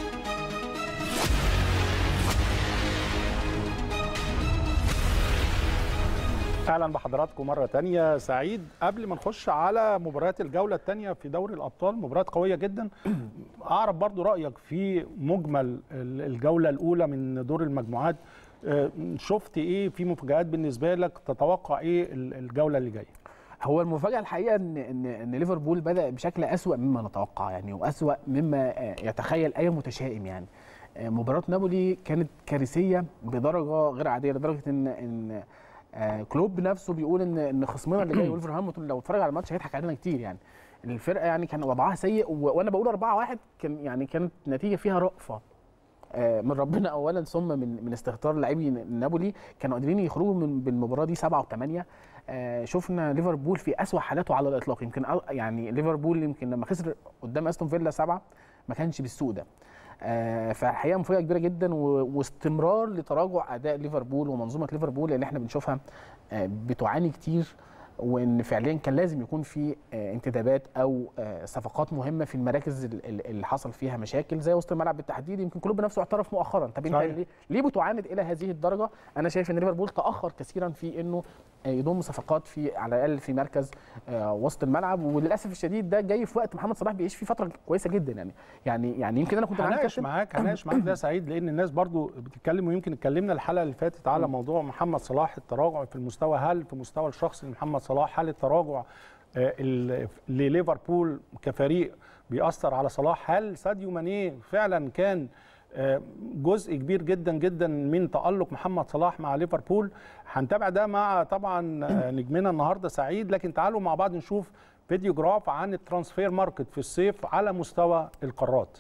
اهلا بحضراتكم مره تانية سعيد قبل ما نخش على مباريات الجوله الثانيه في دوري الابطال مباريات قويه جدا اعرف برضو رايك في مجمل الجوله الاولى من دور المجموعات آه، شفت ايه في مفاجات بالنسبه لك تتوقع ايه الجوله اللي جايه هو المفاجاه الحقيقه ان ان ان ليفربول بدا بشكل اسوا مما نتوقع يعني واسوا مما آه، يتخيل اي متشائم يعني آه، مباراه نابولي كانت كارثيه بدرجه غير عاديه لدرجه ان ان آه كلوب نفسه بيقول ان ان خصمنا اللي جاي ولفرهامبتون لو اتفرج على الماتش هيضحك علينا كتير يعني الفرقه يعني كان وضعها سيء و- وانا بقول 4 1 كان يعني كانت نتيجه فيها رأفه آه، من ربنا اولا ثم من من استهتار لاعبي نابولي كانوا قادرين يخرجوا من بالمباراه دي 7 و8 شفنا ليفربول في اسوا حالاته على الاطلاق يمكن أ- يعني ليفربول يمكن لما خسر قدام استون فيلا 7 ما كانش بالسوء ده آه، فالحقيقه مفاجاه كبيره جدا و- واستمرار لتراجع اداء ليفربول ومنظومه ليفربول اللي احنا بنشوفها آه، بتعاني كتير وان فعليا كان لازم يكون في آه، انتدابات او آه، صفقات مهمه في المراكز ال- ال- اللي حصل فيها مشاكل زي وسط الملعب بالتحديد يمكن كلوب نفسه اعترف مؤخرا طب انت صحيح. ليه ليه بتعاند الى هذه الدرجه انا شايف ان ليفربول تاخر كثيرا في انه آه، يضم صفقات في على الاقل في مركز آه، وسط الملعب وللاسف الشديد ده جاي في وقت محمد صلاح بيعيش فيه فتره كويسه جدا يعني يعني يعني يمكن انا كنت معاك هناقش كابتن. معاك هناقش معاك ده سعيد لان الناس برضو بتتكلم ويمكن اتكلمنا الحلقه اللي فاتت على موضوع محمد صلاح التراجع في المستوى هل في مستوى الشخصي لمحمد صلاح هل التراجع آه، ال- لليفربول كفريق بيأثر على صلاح هل ساديو ماني فعلا كان آه، جزء كبير جدا جدا من تألق محمد صلاح مع ليفربول هنتابع ده مع طبعا آه، نجمنا النهارده سعيد لكن تعالوا مع بعض نشوف فيديو جراف عن الترانسفير ماركت في الصيف على مستوى القارات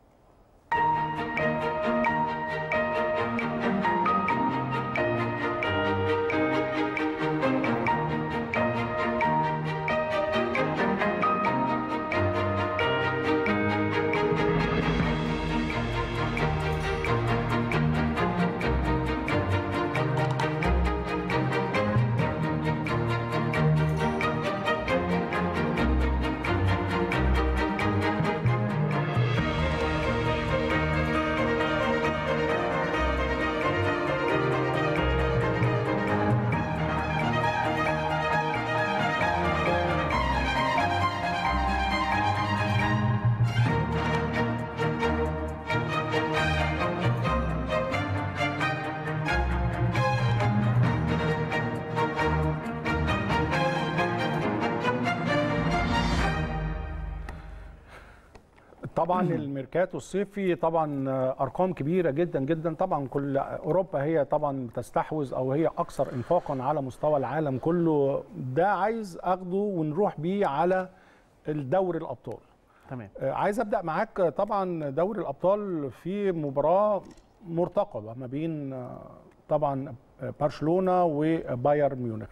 طبعا الميركاتو الصيفي طبعا ارقام كبيره جدا جدا طبعا كل اوروبا هي طبعا تستحوذ او هي اكثر انفاقا على مستوى العالم كله ده عايز اخده ونروح بيه على الدوري الابطال تمام آه، عايز ابدا معاك طبعا دوري الابطال في مباراه مرتقبه ما بين آه، طبعا آه، برشلونه وبايرن ميونخ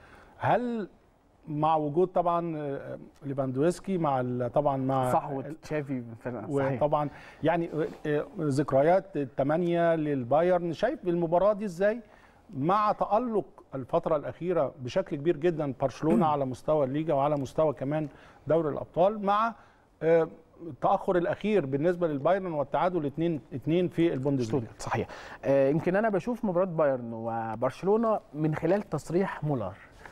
هل مع وجود طبعا آه، ليفاندوسكي مع ال- طبعا مع صحوه تشافي صحيح وطبعا يعني آه، ذكريات الثمانيه للبايرن شايف المباراه دي ازاي مع تالق الفتره الاخيره بشكل كبير جدا برشلونه على مستوى الليجا وعلى مستوى كمان دوري الابطال مع آه، التاخر الاخير بالنسبه للبايرن والتعادل 2 2 في البوندسليغا ستوديو صحيح آه يمكن انا بشوف مباراه بايرن وبرشلونه من خلال تصريح مولر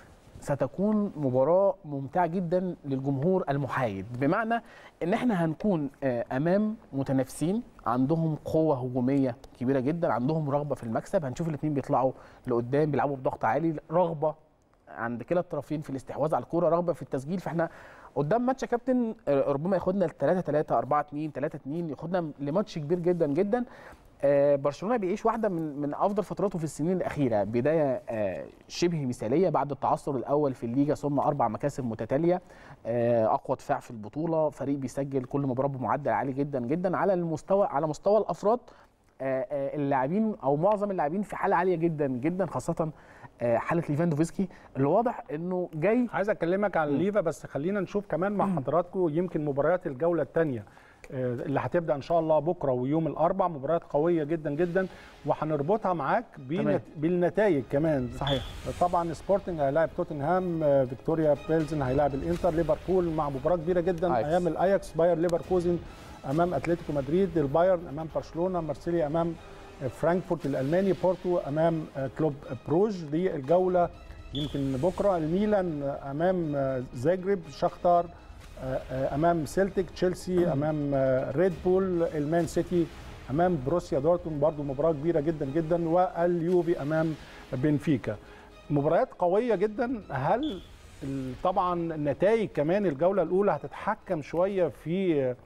ستكون مباراة ممتعة جدا للجمهور المحايد بمعنى ان احنا هنكون آه، امام متنافسين عندهم قوة هجومية كبيرة جدا عندهم رغبة في المكسب هنشوف الاثنين بيطلعوا لقدام بيلعبوا بضغط عالي رغبة عند كلا الطرفين في الاستحواذ على الكورة رغبة في التسجيل فاحنا قدام ماتش يا كابتن آه، ربما ياخدنا ل 3 3 4 2 3 2 ياخدنا لماتش كبير جدا جدا آه، برشلونه بيعيش واحده من من افضل فتراته في السنين الاخيره بدايه آه، شبه مثاليه بعد التعثر الاول في الليجا ثم اربع مكاسب متتاليه آه، اقوى دفاع في البطوله فريق بيسجل كل مباراه بمعدل عالي جدا جدا على المستوى على مستوى الافراد آه، آه، اللاعبين او معظم اللاعبين في حاله عاليه جدا جدا خاصه آه، حاله ليفاندوفسكي اللي واضح انه جاي عايز اكلمك عن ليفا بس خلينا نشوف كمان مع حضراتكم يمكن مباريات الجوله الثانيه اللي هتبدا ان شاء الله بكره ويوم الاربع مباريات قويه جدا جدا وهنربطها معاك تمام. بنت... بالنتائج كمان صحيح طبعا سبورتنج هيلاعب توتنهام آه، فيكتوريا بيلزن هيلاعب الانتر ليفربول مع مباراه كبيره جدا أياكس. ايام الاياكس باير ليفركوزن امام اتلتيكو مدريد البايرن امام برشلونه مارسيليا امام آه، فرانكفورت الالماني بورتو امام آه، كلوب بروج دي الجوله يمكن بكره الميلان آه، امام آه، زاجرب شختار آه، آه، امام سيلتيك تشيلسي امام آه، ريد بول المان سيتي امام بروسيا دورتموند برضو مباراه كبيره جدا جدا واليوفي امام بنفيكا مباريات قويه جدا هل ال- طبعا النتائج كمان الجوله الاولى هتتحكم شويه في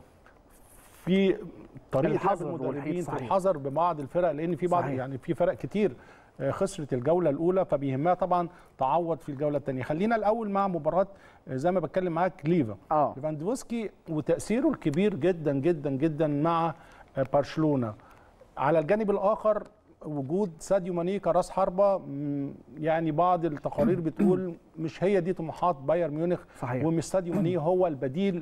في طريقه لعب الحذر المدربين والحيط، في صحيح. الحذر ببعض الفرق لان في بعض صحيح. يعني في فرق كتير آه، خسرت الجوله الاولى فبيهمها طبعا تعوض في الجوله الثانيه خلينا الاول مع مباراه آه، زي ما بتكلم معاك ليفا اه ليفاندوفسكي وتاثيره الكبير جدا جدا جدا مع آه، برشلونه على الجانب الاخر وجود ساديو ماني كراس حربه مم، يعني بعض التقارير بتقول مش هي دي طموحات بايرن ميونخ صحيح ومش ساديو ماني هو البديل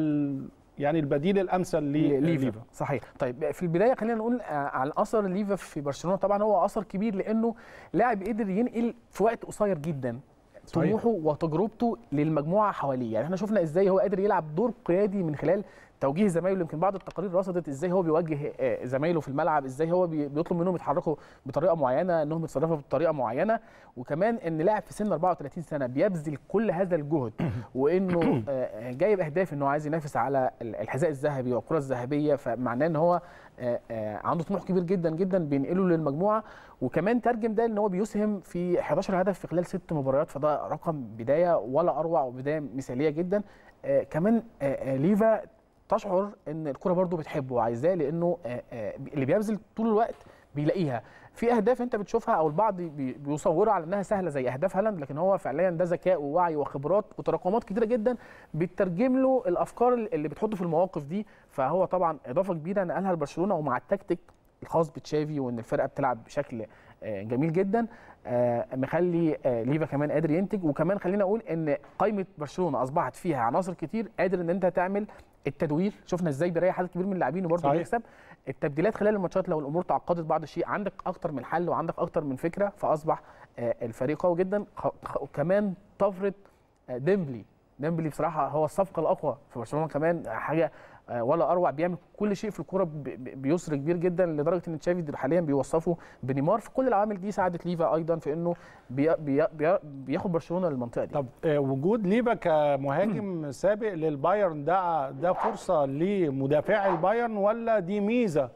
ال يعني البديل الامثل ليفا لليفا صحيح طيب في البدايه خلينا نقول آه، عن اثر ليفا في برشلونه طبعا هو اثر كبير لانه لاعب قدر ينقل في وقت قصير جدا صحيح. طموحه وتجربته للمجموعه حواليه يعني احنا شفنا ازاي هو قادر يلعب دور قيادي من خلال توجيه زمايله يمكن بعض التقارير رصدت ازاي هو بيوجه آه، زمايله في الملعب ازاي هو بي- بيطلب منهم يتحركوا بطريقه معينه انهم يتصرفوا بطريقه معينه وكمان ان لاعب في سن 34 سنه بيبذل كل هذا الجهد وانه آه، جايب اهداف انه عايز ينافس على ال- الحذاء الذهبي والكره الذهبيه فمعناه ان هو آه، آه، عنده طموح كبير جدا جدا بينقله للمجموعه وكمان ترجم ده ان هو بيسهم في 11 هدف في خلال ست مباريات فده رقم بدايه ولا اروع وبدايه مثاليه جدا آه، كمان آه، آه، ليفا تشعر ان الكره برضو بتحبه وعايزاه لانه آه، آه، اللي بيبذل طول الوقت بيلاقيها في اهداف انت بتشوفها او البعض بي- بيصورها على انها سهله زي اهداف هالاند لكن هو فعليا ده ذكاء ووعي وخبرات وتراكمات كتيره جدا بتترجم له الافكار اللي بتحطه في المواقف دي فهو طبعا اضافه كبيره نقلها لبرشلونه ومع التكتيك الخاص بتشافي وان الفرقه بتلعب بشكل آه، جميل جدا آه، مخلي آه، ليفا كمان قادر ينتج وكمان خلينا اقول ان قائمه برشلونه اصبحت فيها عناصر كتير قادر ان انت تعمل التدوير شفنا ازاي بيريح عدد كبير من اللاعبين وبرضه صحيح. بيكسب التبديلات خلال الماتشات لو الامور تعقدت بعض الشيء عندك اكتر من حل وعندك اكتر من فكره فاصبح آه، الفريق قوي جدا خ- خ- وكمان طفره آه، ديمبلي ديمبلي بصراحه هو الصفقه الاقوى في برشلونه كمان حاجه آه، ولا اروع بيعمل كل شيء في الكوره ب- ب- بيسر كبير جدا لدرجه ان تشافي حاليا بيوصفه بنيمار في كل العوامل دي ساعدت ليفا ايضا في انه بي بي بي بياخد برشلونه للمنطقه دي طب آه، وجود ليفا كمهاجم سابق للبايرن ده ده فرصه لمدافعي البايرن ولا دي ميزه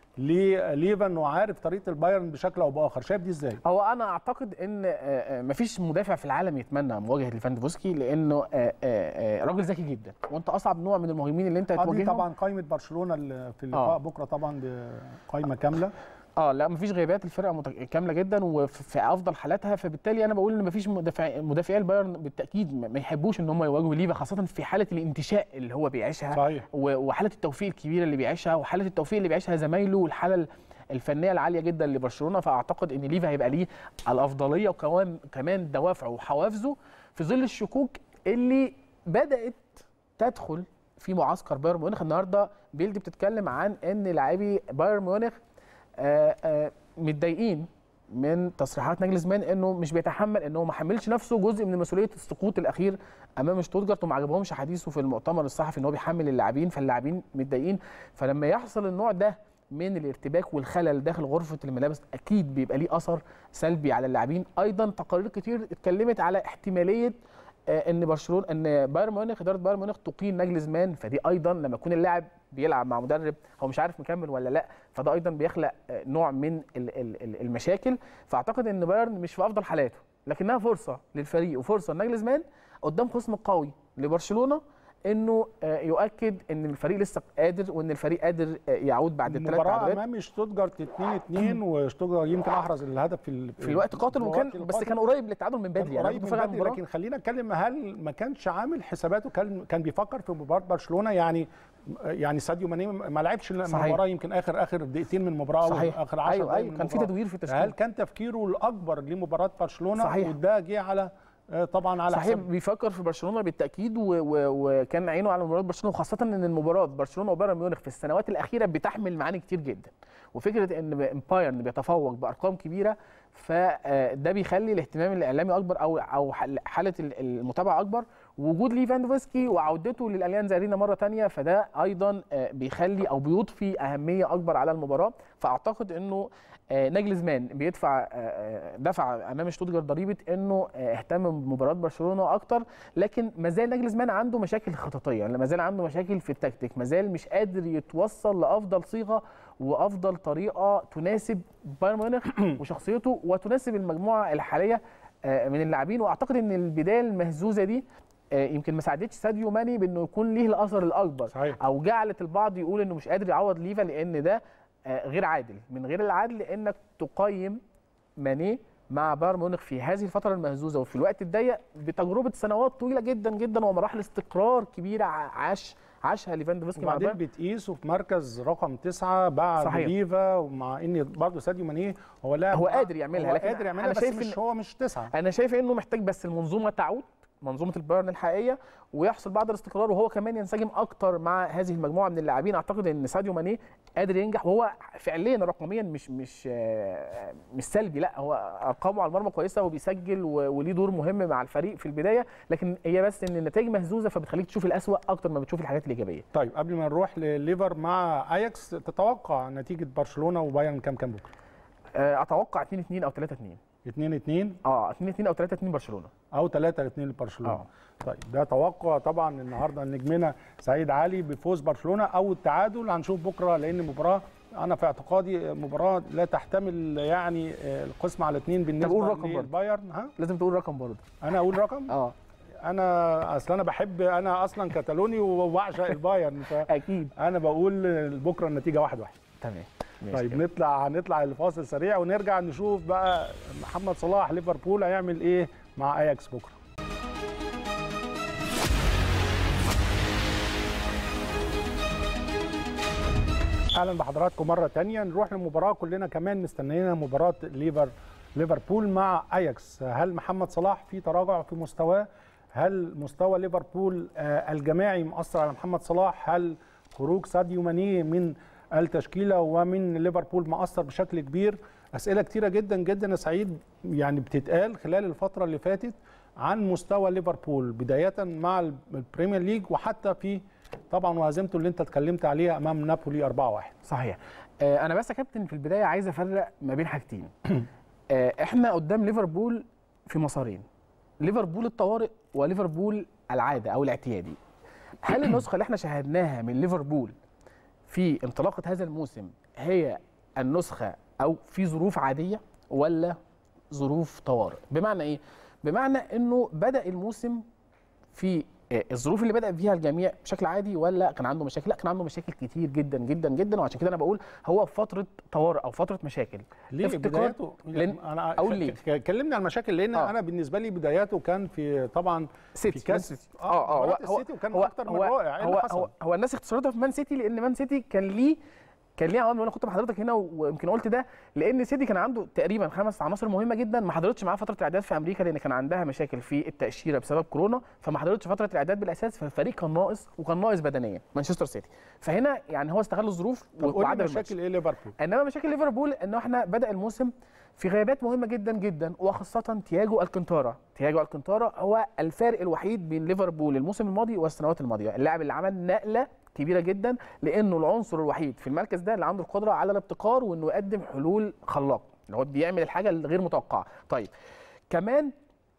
لليفا انه عارف طريقه البايرن بشكل او باخر شايف دي ازاي؟ هو انا اعتقد ان آه، آه، مفيش مدافع في العالم يتمنى مواجهه ليفاندوفسكي لانه آه، آه، آه، راجل ذكي جدا وانت اصعب نوع من المهاجمين اللي انت آه، دي هتواجههم طبعا قائمه برشلونه اللي في اللقاء آه. بكره طبعا قائمه كامله اه لا مفيش غيابات الفرقه مت- كامله جدا وفي افضل حالاتها فبالتالي انا بقول ان مفيش مدافع مدافعي البايرن بالتاكيد ما ما يحبوش ان هم يواجهوا ليفا خاصه في حاله الانتشاء اللي هو بيعيشها صحيح و- وحاله التوفيق الكبيره اللي بيعيشها وحاله التوفيق اللي بيعيشها زمايله والحاله ال- الفنيه العاليه جدا لبرشلونه فاعتقد ان ليفا هيبقى ليه الافضليه وكمان كمان دوافعه وحوافزه في ظل الشكوك اللي بدات تدخل في معسكر بايرن ميونخ النهارده بيلدي بتتكلم عن ان لاعبي بايرن ميونخ آه، آه، متضايقين من تصريحات ناجلزمان انه مش بيتحمل انه ما حملش نفسه جزء من مسؤوليه السقوط الاخير امام شتوتجارت وما عجبهمش حديثه في المؤتمر الصحفي ان هو بيحمل اللاعبين فاللاعبين متضايقين فلما يحصل النوع ده من الارتباك والخلل داخل غرفه الملابس اكيد بيبقى ليه اثر سلبي على اللاعبين ايضا تقارير كتير اتكلمت على احتماليه آه، ان برشلونه ان بايرن ميونخ اداره بايرن ميونخ تقيل ناجلزمان فدي ايضا لما يكون اللاعب بيلعب مع مدرب هو مش عارف مكمل ولا لا فده ايضا بيخلق آه، نوع من ال- ال- ال- المشاكل فاعتقد ان بايرن مش في افضل حالاته لكنها فرصه للفريق وفرصه لناجلزمان قدام خصم قوي لبرشلونه انه آه، يؤكد ان الفريق لسه قادر وان الفريق قادر آه، يعود بعد الثلاث المباراه تعادلات امام شتوتجارت 2 2 وشتوتجارت يمكن احرز الهدف في ال- في الوقت قاتل في وكان الوقت بس القاتل. كان قريب للتعادل من بدري كان يعني قريب أنا من كنت بتفرج على بدري المباراة. لكن خلينا نتكلم هل ما كانش عامل حساباته كان كان بيفكر في مباراه برشلونه يعني يعني ساديو ماني ما لعبش صحيح. المباراه يمكن اخر اخر دقيقتين من المباراه او صحيح اخر 10 ايوه دقائق ايوه من كان في المباراة. تدوير في هل التشكيل كان تفكيره الاكبر لمباراه برشلونه صحيح. وده جه على آه، طبعا على صحيح حساب بيفكر في برشلونه بالتاكيد و... و... وكان عينه على مباراه برشلونه وخاصه ان المباراه برشلونه وبايرن ميونخ في السنوات الاخيره بتحمل معاني كتير جدا وفكره ان امبايرن بيتفوق بارقام كبيره فده بيخلي الاهتمام الاعلامي اكبر او او حل- حاله ال- المتابعه اكبر وجود ليفاندوفسكي وعودته للاليانز ارينا مره تانية فده ايضا آه، بيخلي او بيضفي اهميه اكبر على المباراه فاعتقد انه آه، ناجلزمان بيدفع آه، آه، دفع امام شتوتجارت ضريبه انه آه، اهتم بمباراه برشلونه اكتر لكن ما زال ناجلزمان عنده مشاكل خططيه يعني ما زال عنده مشاكل في التكتيك ما زال مش قادر يتوصل لافضل صيغه وافضل طريقه تناسب بايرن ميونخ وشخصيته وتناسب المجموعه الحاليه آه، من اللاعبين واعتقد ان البدايه المهزوزه دي آه، يمكن ما ساعدتش ساديو ماني بانه يكون ليه الاثر الاكبر صحيح او جعلت البعض يقول انه مش قادر يعوض ليفا لان ده آه، غير عادل من غير العدل انك تقيم ماني مع بايرن ميونخ في هذه الفتره المهزوزه وفي الوقت الضيق بتجربه سنوات طويله جدا جدا ومراحل استقرار كبيره ع- عاش عاشها ليفاندوفسكي مع وبعدين بايرن بتقيسه في مركز رقم تسعة بعد صحيح. ليفا ومع ان برضه ساديو ماني هو لاعب هو قادر يعملها، هو لكن قادر يعملها أنا بس شايف مش إن- هو مش تسعة انا شايف انه محتاج بس المنظومه تعود منظومه البايرن الحقيقيه ويحصل بعض الاستقرار وهو كمان ينسجم اكتر مع هذه المجموعه من اللاعبين اعتقد ان ساديو ماني قادر ينجح وهو فعليا رقميا مش مش آه، مش سلبي لا هو ارقامه على المرمى كويسه وبيسجل و- وليه دور مهم مع الفريق في البدايه لكن هي بس ان النتائج مهزوزه فبتخليك تشوف الاسوأ اكتر ما بتشوف الحاجات الايجابيه طيب قبل ما نروح لليفر مع اياكس تتوقع نتيجة برشلونة وبايرن كام كام بكرة؟ آه، اتوقع 2 2 او 3 2 2 2 اه 2 2 او 3 2 برشلونه او 3 2 لبرشلونة آه. طيب ده توقع طبعا النهارده نجمنا سعيد علي بفوز برشلونة او التعادل هنشوف بكرة لان مباراة انا في اعتقادي مباراة لا تحتمل يعني آه، القسم على اثنين بالنسبة قول رقم برضه. للبايرن ها لازم تقول رقم برضه انا اقول رقم اه انا اصل انا بحب انا اصلا كتالوني وبعشق البايرن اكيد فانا بقول بكره النتيجه واحد واحد تمام ماشي طيب كده. نطلع هنطلع لفاصل سريع ونرجع نشوف بقى محمد صلاح ليفربول هيعمل ايه مع اياكس بكره اهلا بحضراتكم مره تانية نروح لمباراه كلنا كمان مستنيين مباراه ليفر ليفربول مع اياكس هل محمد صلاح في تراجع في مستواه هل مستوى ليفربول آه، الجماعي مؤثر على محمد صلاح هل خروج ساديو ماني من التشكيله ومن ليفربول مؤثر بشكل كبير اسئله كتيره جدا جدا يا سعيد يعني بتتقال خلال الفتره اللي فاتت عن مستوى ليفربول بدايه مع البريمير ليج وحتى في طبعا وهزيمته اللي انت اتكلمت عليها امام نابولي 4-1 صحيح آه، انا بس يا كابتن في البدايه عايز افرق ما بين حاجتين آه، احنا قدام ليفربول في مسارين ليفربول الطوارئ وليفربول العاده او الاعتيادي هل النسخه اللي احنا شاهدناها من ليفربول في انطلاقه هذا الموسم هي النسخه او في ظروف عاديه ولا ظروف طوارئ بمعنى ايه بمعنى انه بدا الموسم في آه، الظروف اللي بدا فيها الجميع بشكل عادي ولا كان عنده مشاكل لا كان عنده مشاكل كتير جدا جدا جدا وعشان كده انا بقول هو في فتره طوارئ او فتره مشاكل ليه افتقاد- بداياته لأن- انا أقول ليه؟ ك- كلمني عن المشاكل لان آه. انا بالنسبه لي بداياته كان في طبعا سيتي في كاس مان سيتي. اه اه مباراة هو السيتي وكان هو اكتر من هو رائع ايه هو, اللي حصل؟ هو, هو الناس اختصرتها في مان سيتي لان مان سيتي كان ليه كان ليه عوامل وانا كنت مع حضرتك هنا ويمكن قلت ده لان سيتي كان عنده تقريبا خمس عناصر مهمه جدا ما حضرتش معاه فتره الاعداد في امريكا لان كان عندها مشاكل في التاشيره بسبب كورونا فما حضرتش فتره الاعداد بالاساس فالفريق كان ناقص وكان ناقص بدنيا مانشستر سيتي فهنا يعني هو استغل الظروف طب قول لي وعدم الماتش. مشاكل ايه ليفربول؟ انما مشاكل ليفربول انه احنا بدا الموسم في غيابات مهمه جدا جدا وخاصه تياجو الكنتارا تياجو الكنتارا هو الفارق الوحيد بين ليفربول الموسم الماضي والسنوات الماضيه اللاعب اللي عمل نقله كبيره جدا لانه العنصر الوحيد في المركز ده اللي عنده القدره على الابتكار وانه يقدم حلول خلاقه اللي هو بيعمل الحاجه الغير متوقعه طيب كمان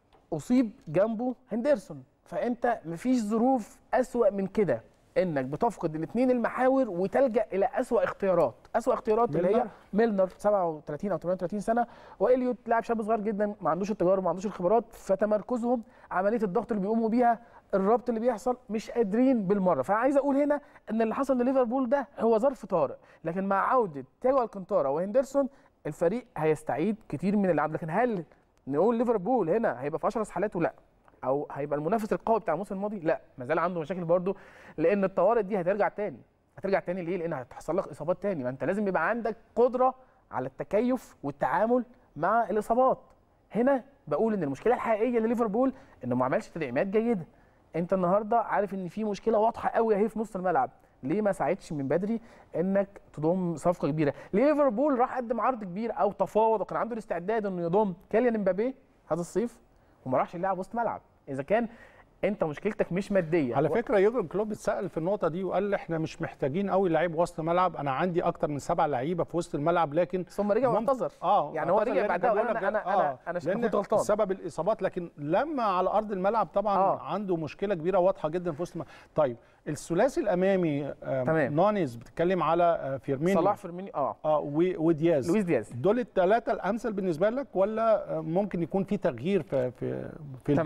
اصيب جنبه هندرسون فانت مفيش ظروف اسوا من كده انك بتفقد الاثنين المحاور وتلجا الى اسوا اختيارات اسوا اختيارات اللي هي ميلنر؟ ميلنر 37 او 38 سنه واليوت لاعب شاب صغير جدا ما عندوش التجارب ما عندوش الخبرات فتمركزهم عمليه الضغط اللي بيقوموا بيها الربط اللي بيحصل مش قادرين بالمره فعايز اقول هنا ان اللي حصل لليفربول ده هو ظرف طارئ لكن مع عوده تياجو الكنتارا وهندرسون الفريق هيستعيد كتير من اللعب لكن هل نقول ليفربول هنا هيبقى في اشرس حالاته لا او هيبقى المنافس القوي بتاع الموسم الماضي لا ما زال عنده مشاكل برضه لان الطوارئ دي هترجع تاني هترجع تاني ليه لان هتحصل لك اصابات تاني ما انت لازم يبقى عندك قدره على التكيف والتعامل مع الاصابات هنا بقول ان المشكله الحقيقيه لليفربول انه ما عملش تدعيمات جيده انت النهارده عارف ان في مشكله واضحه قوي اهي في نص الملعب ليه ما ساعدش من بدري انك تضم صفقه كبيره ليه ليفربول راح قدم عرض كبير او تفاوض وكان عنده الاستعداد انه يضم كيليان امبابي هذا الصيف وما راحش يلعب وسط ملعب اذا كان انت مشكلتك مش ماديه على فكره يورجن كلوب اتسال في النقطه دي وقال احنا مش محتاجين قوي لعيب وسط ملعب انا عندي اكتر من سبع لعيبه في وسط الملعب لكن ثم رجع ممكن- واعتذر اه يعني هو اعتذر رجع لأن بعدها كان وقال بيقول انا لك- انا انا انا لأن كنت غلطان سبب الاصابات لكن لما على ارض الملعب طبعا آه. عنده مشكله كبيره واضحه جدا في وسط الملعب طيب الثلاثي الامامي آه تمام. نونيز بتتكلم على آه فيرمينيو صلاح فيرمينيو اه اه و- ودياز لويس دياز دول الثلاثه الامثل بالنسبه لك ولا آه، ممكن يكون في تغيير في في في تمام. البوزيشن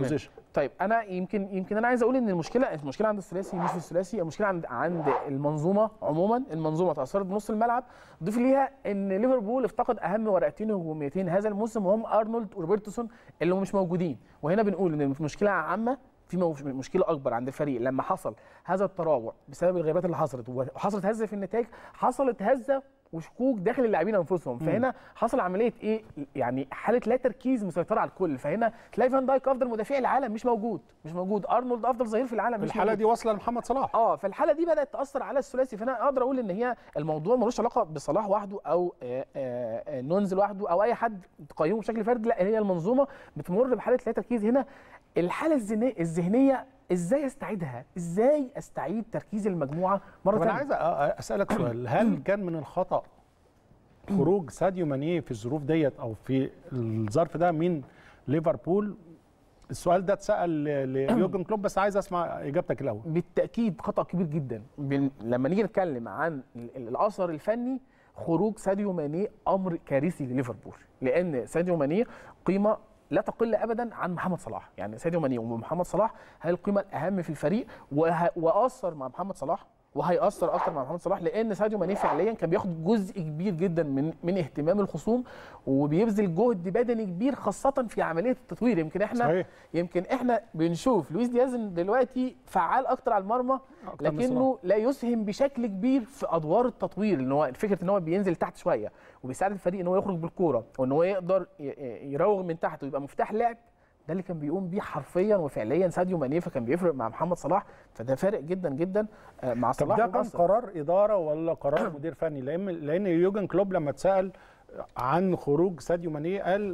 طيب انا يمكن يمكن انا عايز اقول ان المشكله المشكله عند الثلاثي مش في الثلاثي المشكله عند عند المنظومه عموما المنظومه تاثرت بنص الملعب ضيف ليها ان ليفربول افتقد اهم ورقتين هجوميتين هذا الموسم وهم ارنولد وروبرتسون اللي هم مش موجودين وهنا بنقول ان المشكله عامه في مو- مشكله اكبر عند الفريق لما حصل هذا التراجع بسبب الغيابات اللي حصلت وحصلت هزه في النتائج حصلت هزه وشكوك داخل اللاعبين انفسهم فهنا حصل عمليه ايه يعني حاله لا تركيز مسيطره على الكل فهنا تلاقي فان دايك افضل مدافع العالم مش موجود مش موجود ارنولد افضل ظهير في العالم في مش الحاله موجود. دي واصله لمحمد صلاح اه فالحاله دي بدات تاثر على الثلاثي فانا اقدر اقول ان هي الموضوع ملوش علاقه بصلاح وحده او آه، آه، آه، نونز لوحده او اي حد تقيمه بشكل فردي لا هي المنظومه بتمر بحاله لا تركيز هنا الحاله الذهنيه الذهنيه ازاي استعيدها ازاي استعيد تركيز المجموعه مره طب انا ثانيه عايز أ- اسالك سؤال هل كان من الخطا خروج ساديو ماني في الظروف ديت او في الظرف ده من ليفربول السؤال ده اتسال ل- ليورجن كلوب بس عايز اسمع اجابتك الاول بالتاكيد خطا كبير جدا بن- لما نيجي نتكلم عن ال- ال- الاثر الفني خروج ساديو ماني امر كارثي لليفربول لان ساديو ماني قيمه لا تقل ابدا عن محمد صلاح يعني ساديو ماني ومحمد صلاح هي القيمه الاهم في الفريق وه... واثر مع محمد صلاح وهيأثر اكتر مع محمد صلاح لان ساديو ماني فعليا كان بياخد جزء كبير جدا من من اهتمام الخصوم وبيبذل جهد بدني كبير خاصه في عمليه التطوير يمكن احنا صحيح يمكن احنا بنشوف لويس دياز دلوقتي فعال اكتر على المرمى أكتر من لكنه لا يسهم بشكل كبير في ادوار التطوير ان هو فكره ان هو بينزل تحت شويه وبيساعد الفريق ان هو يخرج بالكوره وان هو يقدر ي- ي- يراوغ من تحت ويبقى مفتاح لعب ده اللي كان بيقوم بيه حرفيا وفعليا ساديو ماني فكان بيفرق مع محمد صلاح فده فارق جدا جدا آه، مع طب صلاح ده كان ومؤثر. قرار اداره ولا قرار مدير فني لان لان يوجن كلوب لما اتسال عن خروج ساديو ماني قال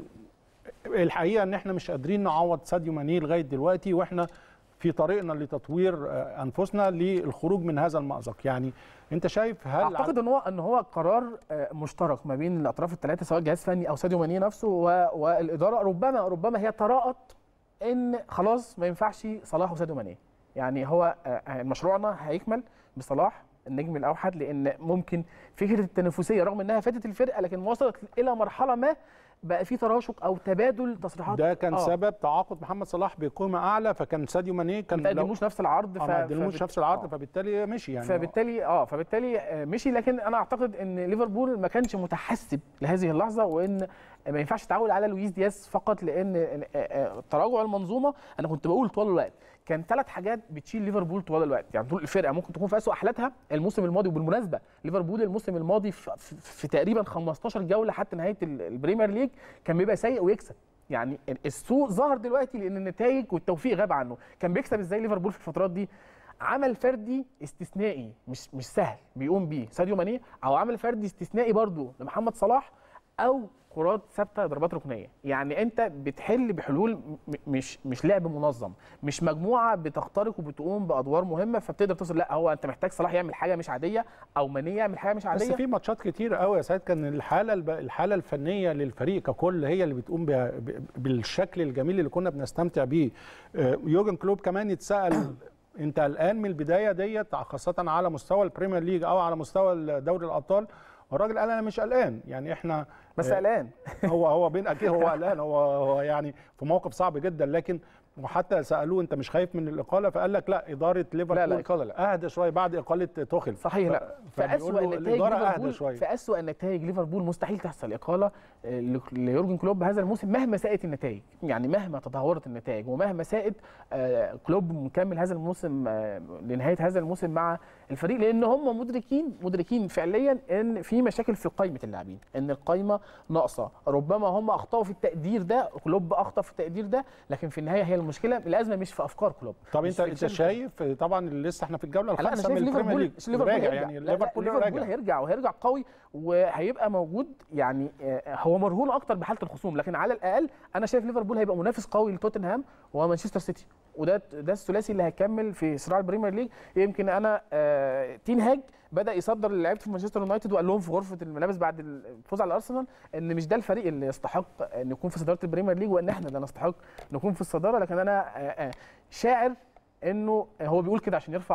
الحقيقه ان احنا مش قادرين نعوض ساديو ماني لغايه دلوقتي واحنا في طريقنا لتطوير آه، انفسنا للخروج من هذا المأزق يعني انت شايف هل اعتقد ان هو ان هو قرار آه، مشترك ما بين الاطراف الثلاثه سواء جهاز فني او ساديو ماني نفسه و- والاداره ربما ربما هي تراءت ان خلاص ما ينفعش صلاح وساديو ماني يعني هو آه، آه، مشروعنا هيكمل بصلاح النجم الاوحد لان ممكن فكره التنافسيه رغم انها فاتت الفرقه لكن وصلت الى مرحله ما بقى في تراشق او تبادل تصريحات ده كان آه. سبب تعاقد محمد صلاح بقيمه اعلى فكان ساديو ماني كان ما تقدموش نفس العرض آه، ف- ما قدموش فبت- نفس العرض آه. فبالتالي مشي يعني فبالتالي اه فبالتالي آه، مشي لكن انا اعتقد ان ليفربول ما كانش متحسب لهذه اللحظه وان ما ينفعش تعول على لويس دياز فقط لان آه، آه، تراجع المنظومه انا كنت بقول طول الوقت كان ثلاث حاجات بتشيل ليفربول طوال الوقت يعني طول الفرقه ممكن تكون في اسوء حالاتها الموسم الماضي وبالمناسبه ليفربول الموسم الماضي في, في, في تقريبا 15 جوله حتى نهايه ال- البريمير ليج كان بيبقى سيء ويكسب يعني السوء ظهر دلوقتي لان النتائج والتوفيق غاب عنه كان بيكسب ازاي ليفربول في الفترات دي عمل فردي استثنائي مش مش سهل بيقوم بيه ساديو ماني او عمل فردي استثنائي برضو لمحمد صلاح او كرات ثابته ضربات ركنيه يعني انت بتحل بحلول م- مش مش لعب منظم مش مجموعه بتخترق وبتقوم بادوار مهمه فبتقدر توصل لا هو انت محتاج صلاح يعمل حاجه مش عاديه او ماني يعمل حاجه مش بس عاديه في ماتشات كتير قوي يا سيد كان الحاله الب... الحاله الفنيه للفريق ككل هي اللي بتقوم بها ب... بالشكل الجميل اللي كنا بنستمتع بيه آه، يورجن كلوب كمان يتسال انت الان من البدايه ديت خاصه على مستوى البريمير ليج او على مستوى دوري الابطال الراجل قال انا مش قلقان يعني احنا بس آه، قلقان هو هو بين اكيد هو قلقان هو هو يعني في موقف صعب جدا لكن وحتى سالوه انت مش خايف من الاقاله فقال لك لا اداره ليفربول لا لا اقاله لا اهدى شويه بعد اقاله توخل صحيح لا في فبيقول اسوء له نتائج الإدارة أهدى ليفربول شوية. في اسوء نتائج ليفربول مستحيل تحصل اقاله آه، ل- ليورجن كلوب هذا الموسم مهما ساءت النتائج يعني مهما تدهورت النتائج ومهما ساءت آه، كلوب مكمل هذا الموسم آه، لنهايه هذا الموسم مع الفريق لان هم مدركين مدركين فعليا ان في مشاكل في قائمه اللاعبين ان القائمه ناقصه ربما هم اخطاوا في التقدير ده كلوب اخطا في التقدير ده لكن في النهايه هي المشكله الازمه مش في افكار كلوب طب مش انت في انت الشكل. شايف طبعا لسه احنا في الجوله لا انا الخامسه شايف من البريمير ليفربول ليج ليفربول راجع هيرجع. يعني لا، لا، ليفربول ليفربول راجع هيرجع وهيرجع قوي وهيبقى موجود يعني آه، هو مرهون اكتر بحاله الخصوم لكن على الاقل انا شايف ليفربول هيبقى منافس قوي لتوتنهام ومانشستر سيتي وده ده الثلاثي اللي هيكمل في صراع البريمير ليج يمكن انا آه، تين هاج بدا يصدر لعيبه في مانشستر يونايتد وقال لهم في غرفه الملابس بعد الفوز على الارسنال ان مش ده الفريق اللي يستحق ان يكون في صداره البريمير ليج وان احنا اللي نستحق نكون في الصداره لكن انا آه، آه، شاعر انه هو بيقول كده عشان يرفع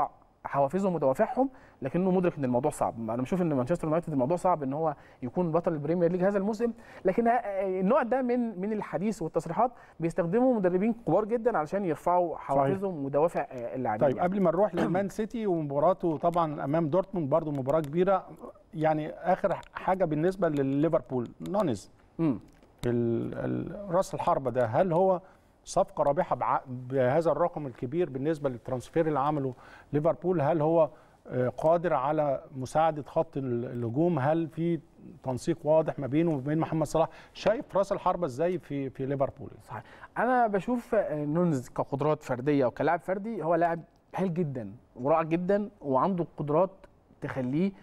حوافزهم ودوافعهم لكنه مدرك ان الموضوع صعب انا بشوف ان مانشستر يونايتد الموضوع صعب ان هو يكون بطل البريمير ليج هذا الموسم لكن ه- النوع ده من من الحديث والتصريحات بيستخدموا مدربين كبار جدا علشان يرفعوا حوافزهم ودوافع آه، اللاعبين طيب قبل ما نروح للمان سيتي ومباراته طبعا امام دورتموند برضو مباراه كبيره يعني اخر حاجه بالنسبه لليفربول نونز مم. ال- ال- راس الحربه ده هل هو صفقه رابحه بع- بهذا الرقم الكبير بالنسبه للترانسفير اللي عمله ليفربول هل هو آه، قادر على مساعده خط ال- الهجوم هل في تنسيق واضح ما بينه وبين محمد صلاح شايف راس الحربه ازاي في في ليفربول صحيح انا بشوف آه، نونز كقدرات فرديه وكلاعب فردي هو لاعب هايل جدا ورائع جدا وعنده قدرات تخليه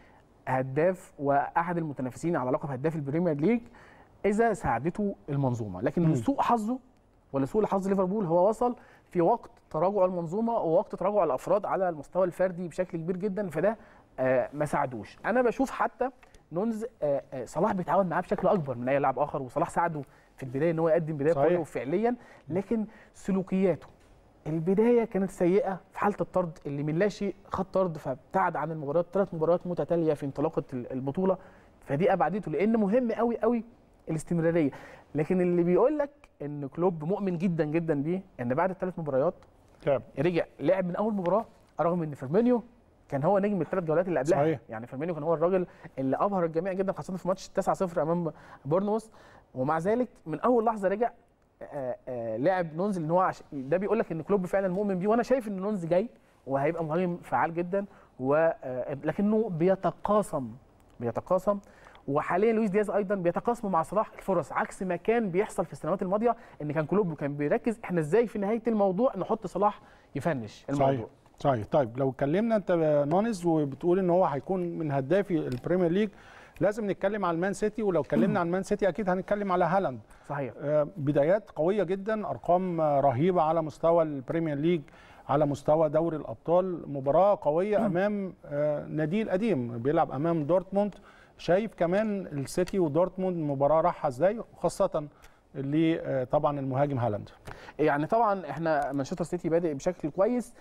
هداف واحد المتنافسين على لقب هداف البريمير ليج اذا ساعدته المنظومه لكن مم. لسوء حظه ولسوء حظ ليفربول هو وصل في وقت تراجع المنظومه ووقت تراجع الافراد على المستوى الفردي بشكل كبير جدا فده آه، ما ساعدوش انا بشوف حتى نونز آه، آه، صلاح بيتعاون معاه بشكل اكبر من اي لاعب اخر وصلاح ساعده في البدايه ان هو يقدم بدايه صحيح. قويه فعليا لكن سلوكياته البدايه كانت سيئه في حاله الطرد اللي من لا شيء خد طرد فابتعد عن المباريات ثلاث مباريات متتاليه في انطلاقه ال- البطوله فدي ابعدته لان مهم قوي قوي الاستمراريه لكن اللي بيقول لك ان كلوب مؤمن جدا جدا بيه ان بعد الثلاث مباريات تعب رجع لعب من اول مباراه رغم ان فيرمينيو كان هو نجم الثلاث جولات اللي قبلها صحيح. يعني فيرمينيو كان هو الراجل اللي ابهر الجميع جدا خاصه في ماتش 9-0 امام بورنموث ومع ذلك من اول لحظه رجع آه، آه، لعب نونز لان هو عش... ده بيقول لك ان كلوب فعلا مؤمن بيه وانا شايف ان نونز جاي وهيبقى مهاجم فعال جدا و... آه، لكنه بيتقاسم بيتقاسم وحاليا لويس دياز ايضا بيتقاسموا مع صلاح الفرص عكس ما كان بيحصل في السنوات الماضيه ان كان كلوب كان بيركز احنا ازاي في نهايه الموضوع نحط صلاح يفنش الموضوع صحيح صحيح طيب لو اتكلمنا انت نونز وبتقول ان هو هيكون من هدافي البريمير ليج لازم نتكلم على المان سيتي ولو اتكلمنا عن المان سيتي اكيد هنتكلم على هالاند صحيح آه، بدايات قويه جدا ارقام آه، رهيبه على مستوى البريمير ليج على مستوى دوري الابطال مباراه قويه امام آه، نادي القديم بيلعب امام دورتموند شايف كمان السيتي ودورتموند مباراه رايحه ازاي خاصه اللي آه، طبعا المهاجم هالاند يعني طبعا احنا مانشستر سيتي بادئ بشكل كويس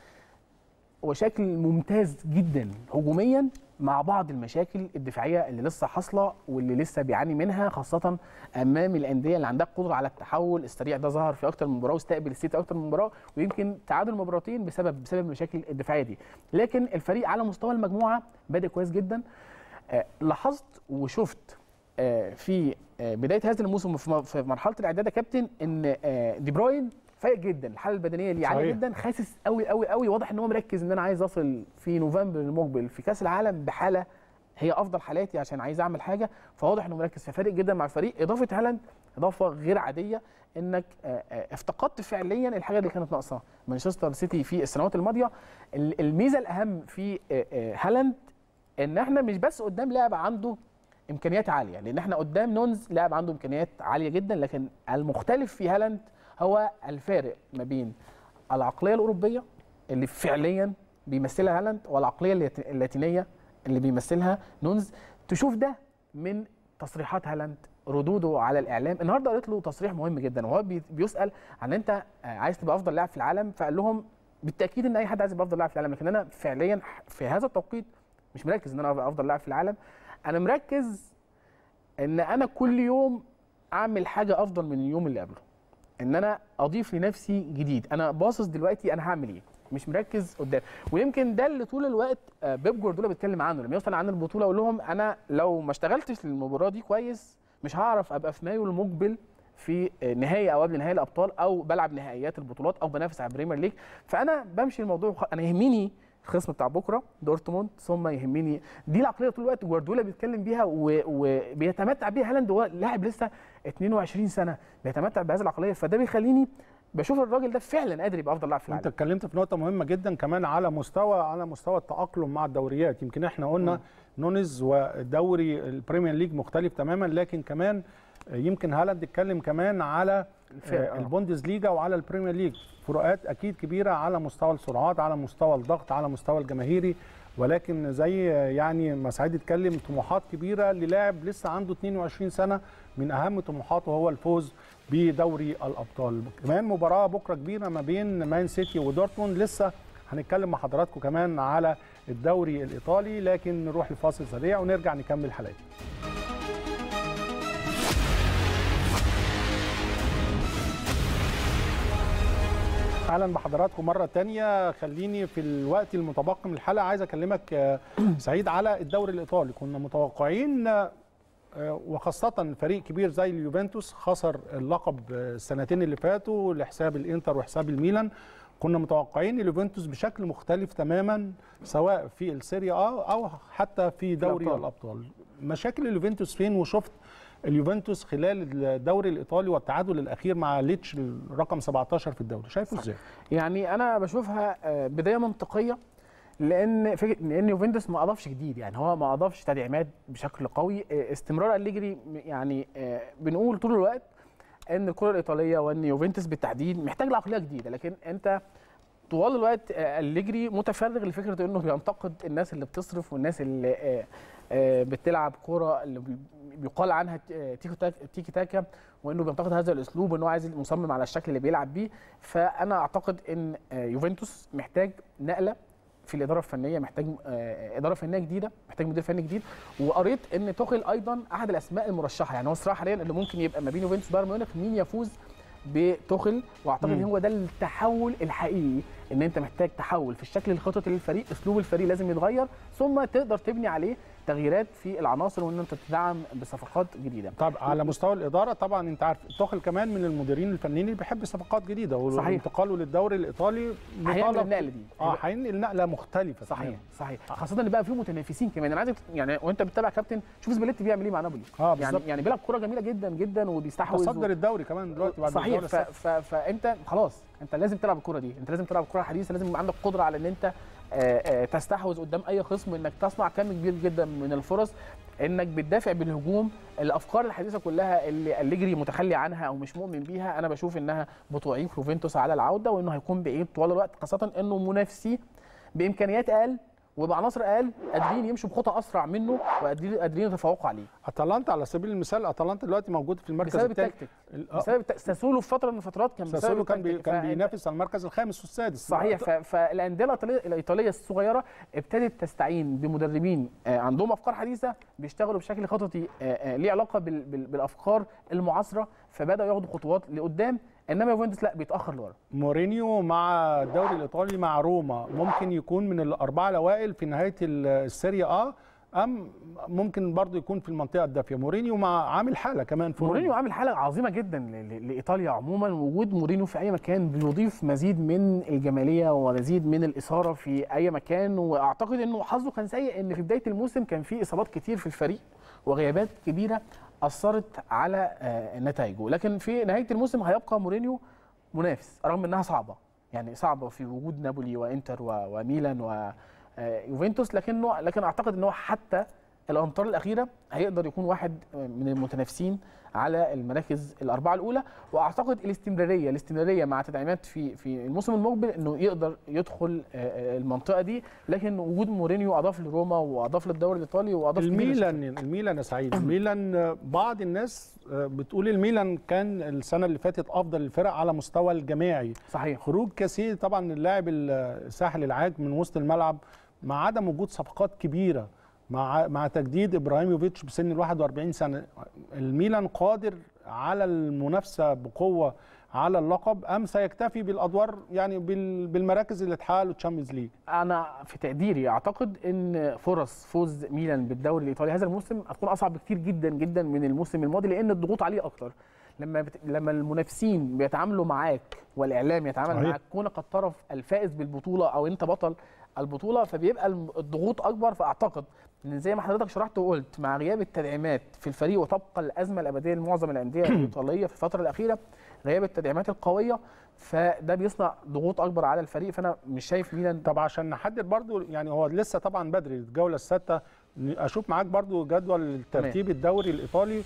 وشكل ممتاز جدا هجوميا مع بعض المشاكل الدفاعيه اللي لسه حاصله واللي لسه بيعاني منها خاصه امام الانديه اللي عندها قدره على التحول السريع ده ظهر في اكتر من مباراه واستقبل السيتي اكتر من مباراه ويمكن تعادل مباراتين بسبب بسبب المشاكل الدفاعيه دي لكن الفريق على مستوى المجموعه بادئ كويس جدا آه، لاحظت وشفت آه، في آه، بدايه هذا الموسم في م- في مرحله الاعداد يا كابتن ان آه، دي بروين فايق جدا الحاله البدنيه اللي عاليه صحيح. جدا خاسس قوي قوي قوي واضح ان هو مركز ان انا عايز اصل في نوفمبر المقبل في كاس العالم بحاله هي افضل حالاتي عشان عايز اعمل حاجه فواضح انه مركز ففارق جدا مع الفريق اضافه هالاند اضافه غير عاديه انك آه، آه، افتقدت فعليا الحاجه اللي كانت ناقصه مانشستر سيتي في السنوات الماضيه ال- الميزه الاهم في آه، آه، هالاند ان احنا مش بس قدام لاعب عنده امكانيات عاليه لان احنا قدام نونز لاعب عنده امكانيات عاليه جدا لكن المختلف في هالاند هو الفارق ما بين العقليه الاوروبيه اللي فعليا بيمثلها هالاند والعقليه اللات- اللاتينيه اللي بيمثلها نونز تشوف ده من تصريحات هالاند ردوده على الاعلام النهارده قالت له تصريح مهم جدا وهو بي- بيسال عن انت آه، عايز تبقى افضل لاعب في العالم فقال لهم بالتاكيد ان اي حد عايز يبقى افضل لاعب في العالم لكن انا فعليا في هذا التوقيت مش مركز ان انا ابقى افضل لاعب في العالم انا مركز ان انا كل يوم اعمل حاجه افضل من اليوم اللي قبله ان انا اضيف لنفسي جديد انا باصص دلوقتي انا هعمل ايه مش مركز قدام ويمكن ده اللي طول الوقت آه، بيب جوارديولا بيتكلم عنه لما يوصل عن البطوله اقول لهم انا لو ما اشتغلتش المباراه دي كويس مش هعرف ابقى في مايو المقبل في آه، نهائي او قبل نهائي الابطال او بلعب نهائيات البطولات او بنافس على البريمير ليج فانا بمشي الموضوع وخ- انا يهمني الخصم بتاع بكره دورتموند ثم يهمني دي العقليه طول الوقت جوارديولا بيتكلم بيها و- وبيتمتع بيها هالاند وهو لاعب لسه 22 سنه بيتمتع بهذه العقليه فده بيخليني بشوف الراجل ده فعلا قادر يبقى افضل لاعب في انت العالم اتكلمت في نقطه مهمه جدا كمان على مستوى على مستوى التاقلم مع الدوريات يمكن احنا قلنا نونز ودوري البريمير ليج مختلف تماما لكن كمان يمكن هالاند اتكلم كمان على الفرق، آه. البوندز ليجا وعلى البريمير ليج فروقات اكيد كبيره على مستوى السرعات على مستوى الضغط على مستوى الجماهيري ولكن زي يعني ما سعيد اتكلم طموحات كبيره للاعب لسه عنده 22 سنه من اهم طموحاته هو الفوز بدوري الابطال كمان مباراه بكره كبيره ما بين مان سيتي ودورتموند لسه هنتكلم مع حضراتكم كمان على الدوري الايطالي لكن نروح لفاصل سريع ونرجع نكمل حلقتنا اهلا بحضراتكم مره تانية خليني في الوقت المتبقي من الحلقه عايز اكلمك آه، سعيد على الدوري الايطالي كنا متوقعين آه، وخاصة فريق كبير زي اليوفنتوس خسر اللقب السنتين اللي فاتوا لحساب الانتر وحساب الميلان كنا متوقعين اليوفنتوس بشكل مختلف تماما سواء في السيريا اه او حتى في دوري الأبطال. الابطال مشاكل اليوفنتوس فين وشفت اليوفنتوس خلال الدوري الايطالي والتعادل الاخير مع ليتش رقم 17 في الدوري شايفه ازاي يعني انا بشوفها آه، بدايه منطقيه لان فكره لان يوفنتوس ما اضافش جديد يعني هو ما اضافش تدعيمات بشكل قوي آه، استمرار أليجري م- يعني آه، بنقول طول الوقت ان الكره الايطاليه وان يوفنتوس بالتحديد محتاج لعقليه جديده لكن انت طوال الوقت آه، أليجري متفرغ لفكره انه بينتقد الناس اللي بتصرف والناس اللي آه، آه، بتلعب كوره اللي بي- بيقال عنها ت- آه، تيكو تاك- تيكي تاكا وانه بينتقد هذا الاسلوب وانه عايز مصمم على الشكل اللي بيلعب بيه فانا اعتقد ان آه، يوفنتوس محتاج نقله في الاداره الفنيه محتاج آه، اداره فنيه جديده محتاج مدير فني جديد وقريت ان توخيل ايضا احد الاسماء المرشحه يعني هو الصراحه حاليا اللي ممكن يبقى ما بين يوفنتوس وبايرن ميونخ مين يفوز بتوخل واعتقد ان مم. هو ده التحول الحقيقي ان انت محتاج تحول في الشكل الخططي للفريق اسلوب الفريق لازم يتغير ثم تقدر تبني عليه تغييرات في العناصر وان انت تدعم بصفقات جديده طب على مستوى الاداره طبعا انت عارف توخل كمان من المديرين الفنيين اللي بيحب صفقات جديده صحيح. وانتقاله للدوري الايطالي هيعمل مطالب النقله دي اه هينقل نقله مختلفه صحيح تماماً. صحيح خاصه ان بقى في متنافسين كمان انا عايزك يعني وانت بتتابع كابتن شوف سباليتي بيعمل ايه مع نابولي اه يعني بالظبط يعني بيلعب كوره جميله جدا جدا وبيستحوذ تصدر الدوري كمان دلوقتي بعد صحيح الجولة ف... السادسة. ف... فانت خلاص انت لازم تلعب الكره دي انت لازم تلعب الكره الحديثه لازم يبقى عندك قدره على ان انت آه، آه، تستحوذ قدام اي خصم انك تصنع كم كبير جدا من الفرص انك بتدافع بالهجوم الافكار الحديثه كلها اللي أليجري متخلي عنها او مش مؤمن بيها انا بشوف انها بتعيق يوفنتوس على العوده وانه هيكون بعيد طوال الوقت خاصه انه منافسيه بامكانيات اقل وبعناصر اقل قادرين يمشوا بخطى اسرع منه وقادرين قادرين يتفوقوا عليه اتلانتا على سبيل المثال اتلانتا دلوقتي موجود في المركز بسبب الثاني التكتيك بسبب الت- ساسولو في فتره من الفترات كان بسبب ساسولو كان بي التكتيك. كان فأنت- بينافس على المركز الخامس والسادس صحيح ف- فالانديه الإيطالية- الايطاليه الصغيره ابتدت تستعين بمدربين آه، عندهم افكار حديثه بيشتغلوا بشكل خططي آه، آه، ليه علاقه بال- بال- بالافكار المعاصره فبداوا ياخدوا خطوات لقدام انما يوفنتوس لا بيتاخر لورا مورينيو مع الدوري الايطالي مع روما ممكن يكون من الاربعه الاوائل في نهايه ال- السيريا اه ام ممكن برضه يكون في المنطقه الدافيه مورينيو مع عامل حاله كمان في مورينيو روما. عامل حاله عظيمه جدا ل- ل- لايطاليا عموما وجود مورينيو في اي مكان بيضيف مزيد من الجماليه ومزيد من الاثاره في اي مكان واعتقد انه حظه كان سيء ان في بدايه الموسم كان في اصابات كتير في الفريق وغيابات كبيره اثرت على آه، نتائجه لكن في نهايه الموسم هيبقى مورينيو منافس رغم انها صعبه يعني صعبه في وجود نابولي وانتر و- وميلان ويوفنتوس لكنه لكن اعتقد ان هو حتى الامتار الاخيره هيقدر يكون واحد من المتنافسين على المراكز الاربعه الاولى واعتقد الاستمراريه الاستمراريه مع تدعيمات في في الموسم المقبل انه يقدر يدخل آه، آه، المنطقه دي لكن وجود مورينيو اضاف لروما واضاف للدوري الايطالي واضاف كتير الميلان الميلان يا سعيد الميلان آه، بعض الناس آه، بتقول الميلان كان السنه اللي فاتت افضل الفرق على مستوى الجماعي صحيح خروج كاسيه طبعا اللاعب الساحل العاج من وسط الملعب مع عدم وجود صفقات كبيره مع مع تجديد ابراهيموفيتش بسن ال 41 سنه الميلان قادر على المنافسه بقوه على اللقب ام سيكتفي بالادوار يعني بال- بالمراكز اللي اتحقق له تشامبيونز ليج انا في تقديري اعتقد ان فرص فوز ميلان بالدوري الايطالي هذا الموسم هتكون اصعب بكتير جدا جدا من الموسم الماضي لان الضغوط عليه اكتر لما بت... لما المنافسين بيتعاملوا معاك والاعلام يتعامل صحيح. معاك كونك الطرف الفائز بالبطوله او انت بطل البطوله فبيبقى الم- الضغوط اكبر فاعتقد ان زي ما حضرتك شرحت وقلت مع غياب التدعيمات في الفريق وتبقى الازمه الابديه لمعظم الانديه الايطاليه في الفتره الاخيره غياب التدعيمات القويه فده بيصنع ضغوط اكبر على الفريق فانا مش شايف ميلان طب عشان نحدد برضو يعني هو لسه طبعا بدري الجوله السادسه اشوف معاك برضو جدول ترتيب الدوري الايطالي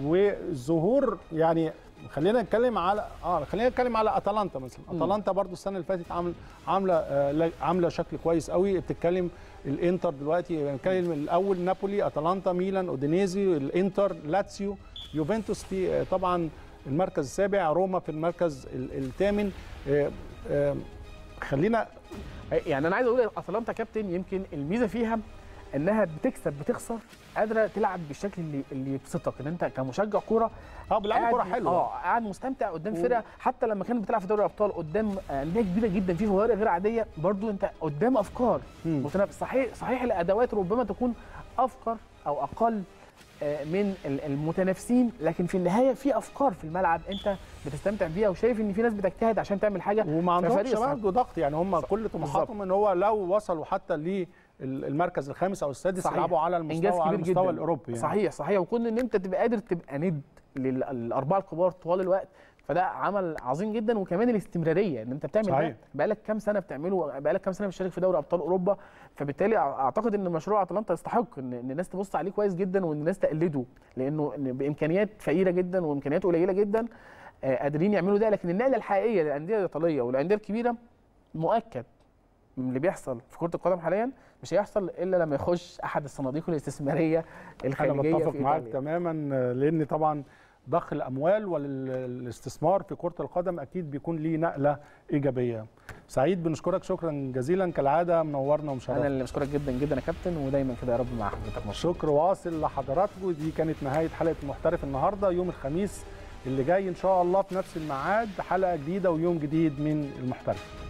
والظهور يعني خلينا نتكلم على اه خلينا نتكلم على اتلانتا مثلا مم. اتلانتا برضو السنه اللي فاتت عامل عامله آه لا- عامله شكل كويس قوي بتتكلم الانتر دلوقتي بنتكلم الاول نابولي اتلانتا ميلان اودينيزي الانتر لاتسيو يوفنتوس في آه، طبعا المركز السابع روما في المركز ال- الثامن آه، آه، خلينا يعني انا عايز اقول اتلانتا كابتن يمكن الميزه فيها انها بتكسب بتخسر قادره تلعب بالشكل اللي اللي يبسطك ان انت كمشجع كوره اه بيلعبوا قاعد- كوره حلوه اه قاعد مستمتع قدام و- فرقه حتى لما كانت بتلعب في دوري الابطال قدام انديه كبيره جدا في فوارق غير عاديه برضو انت قدام افكار مم. متنافس صحيح صحيح الادوات ربما تكون افقر او اقل آه، من ال- المتنافسين لكن في النهايه في افكار في الملعب انت بتستمتع بيها وشايف ان في ناس بتجتهد عشان تعمل حاجه وما عندهمش ففريق صعب. برضه ضغط يعني هم كل طموحاتهم ان هو لو وصلوا حتى للمركز الخامس او السادس صحيح. يلعبوا على انجاز المستوى على كبير المستوى جدا الاوروبي يعني. صحيح صحيح وكون ان انت تبقى قادر تبقى ند للاربعه الكبار طوال الوقت فده عمل عظيم جدا وكمان الاستمراريه ان انت بتعمل صحيح. ده بقالك كام سنه بتعمله بقالك كام سنه بتشارك في دوري ابطال اوروبا فبالتالي أع- اعتقد ان مشروع اتلانتا يستحق ان ان الناس تبص عليه كويس جدا وان الناس تقلده لانه إن بامكانيات فقيره جدا وامكانيات قليله جدا آه، قادرين يعملوا ده لكن النقله الحقيقيه للانديه الايطاليه والانديه الكبيره مؤكد من اللي بيحصل في كره القدم حاليا مش هيحصل الا لما يخش احد الصناديق الاستثماريه انا الخارجيه بتفق في معاك إيطاليا. تماما آه، لان طبعا ضخ الاموال والاستثمار في كره القدم اكيد بيكون ليه نقله ايجابيه سعيد بنشكرك شكرا جزيلا كالعاده منورنا انا ومشرفنا اللي بشكرك جدا جدا يا كابتن ودايما كده يا رب مع حضرتك مبسوط شكر واصل لحضراتكم دي كانت نهايه حلقه المحترف النهارده يوم الخميس اللي جاي ان شاء الله في نفس الميعاد حلقه جديده ويوم جديد من المحترف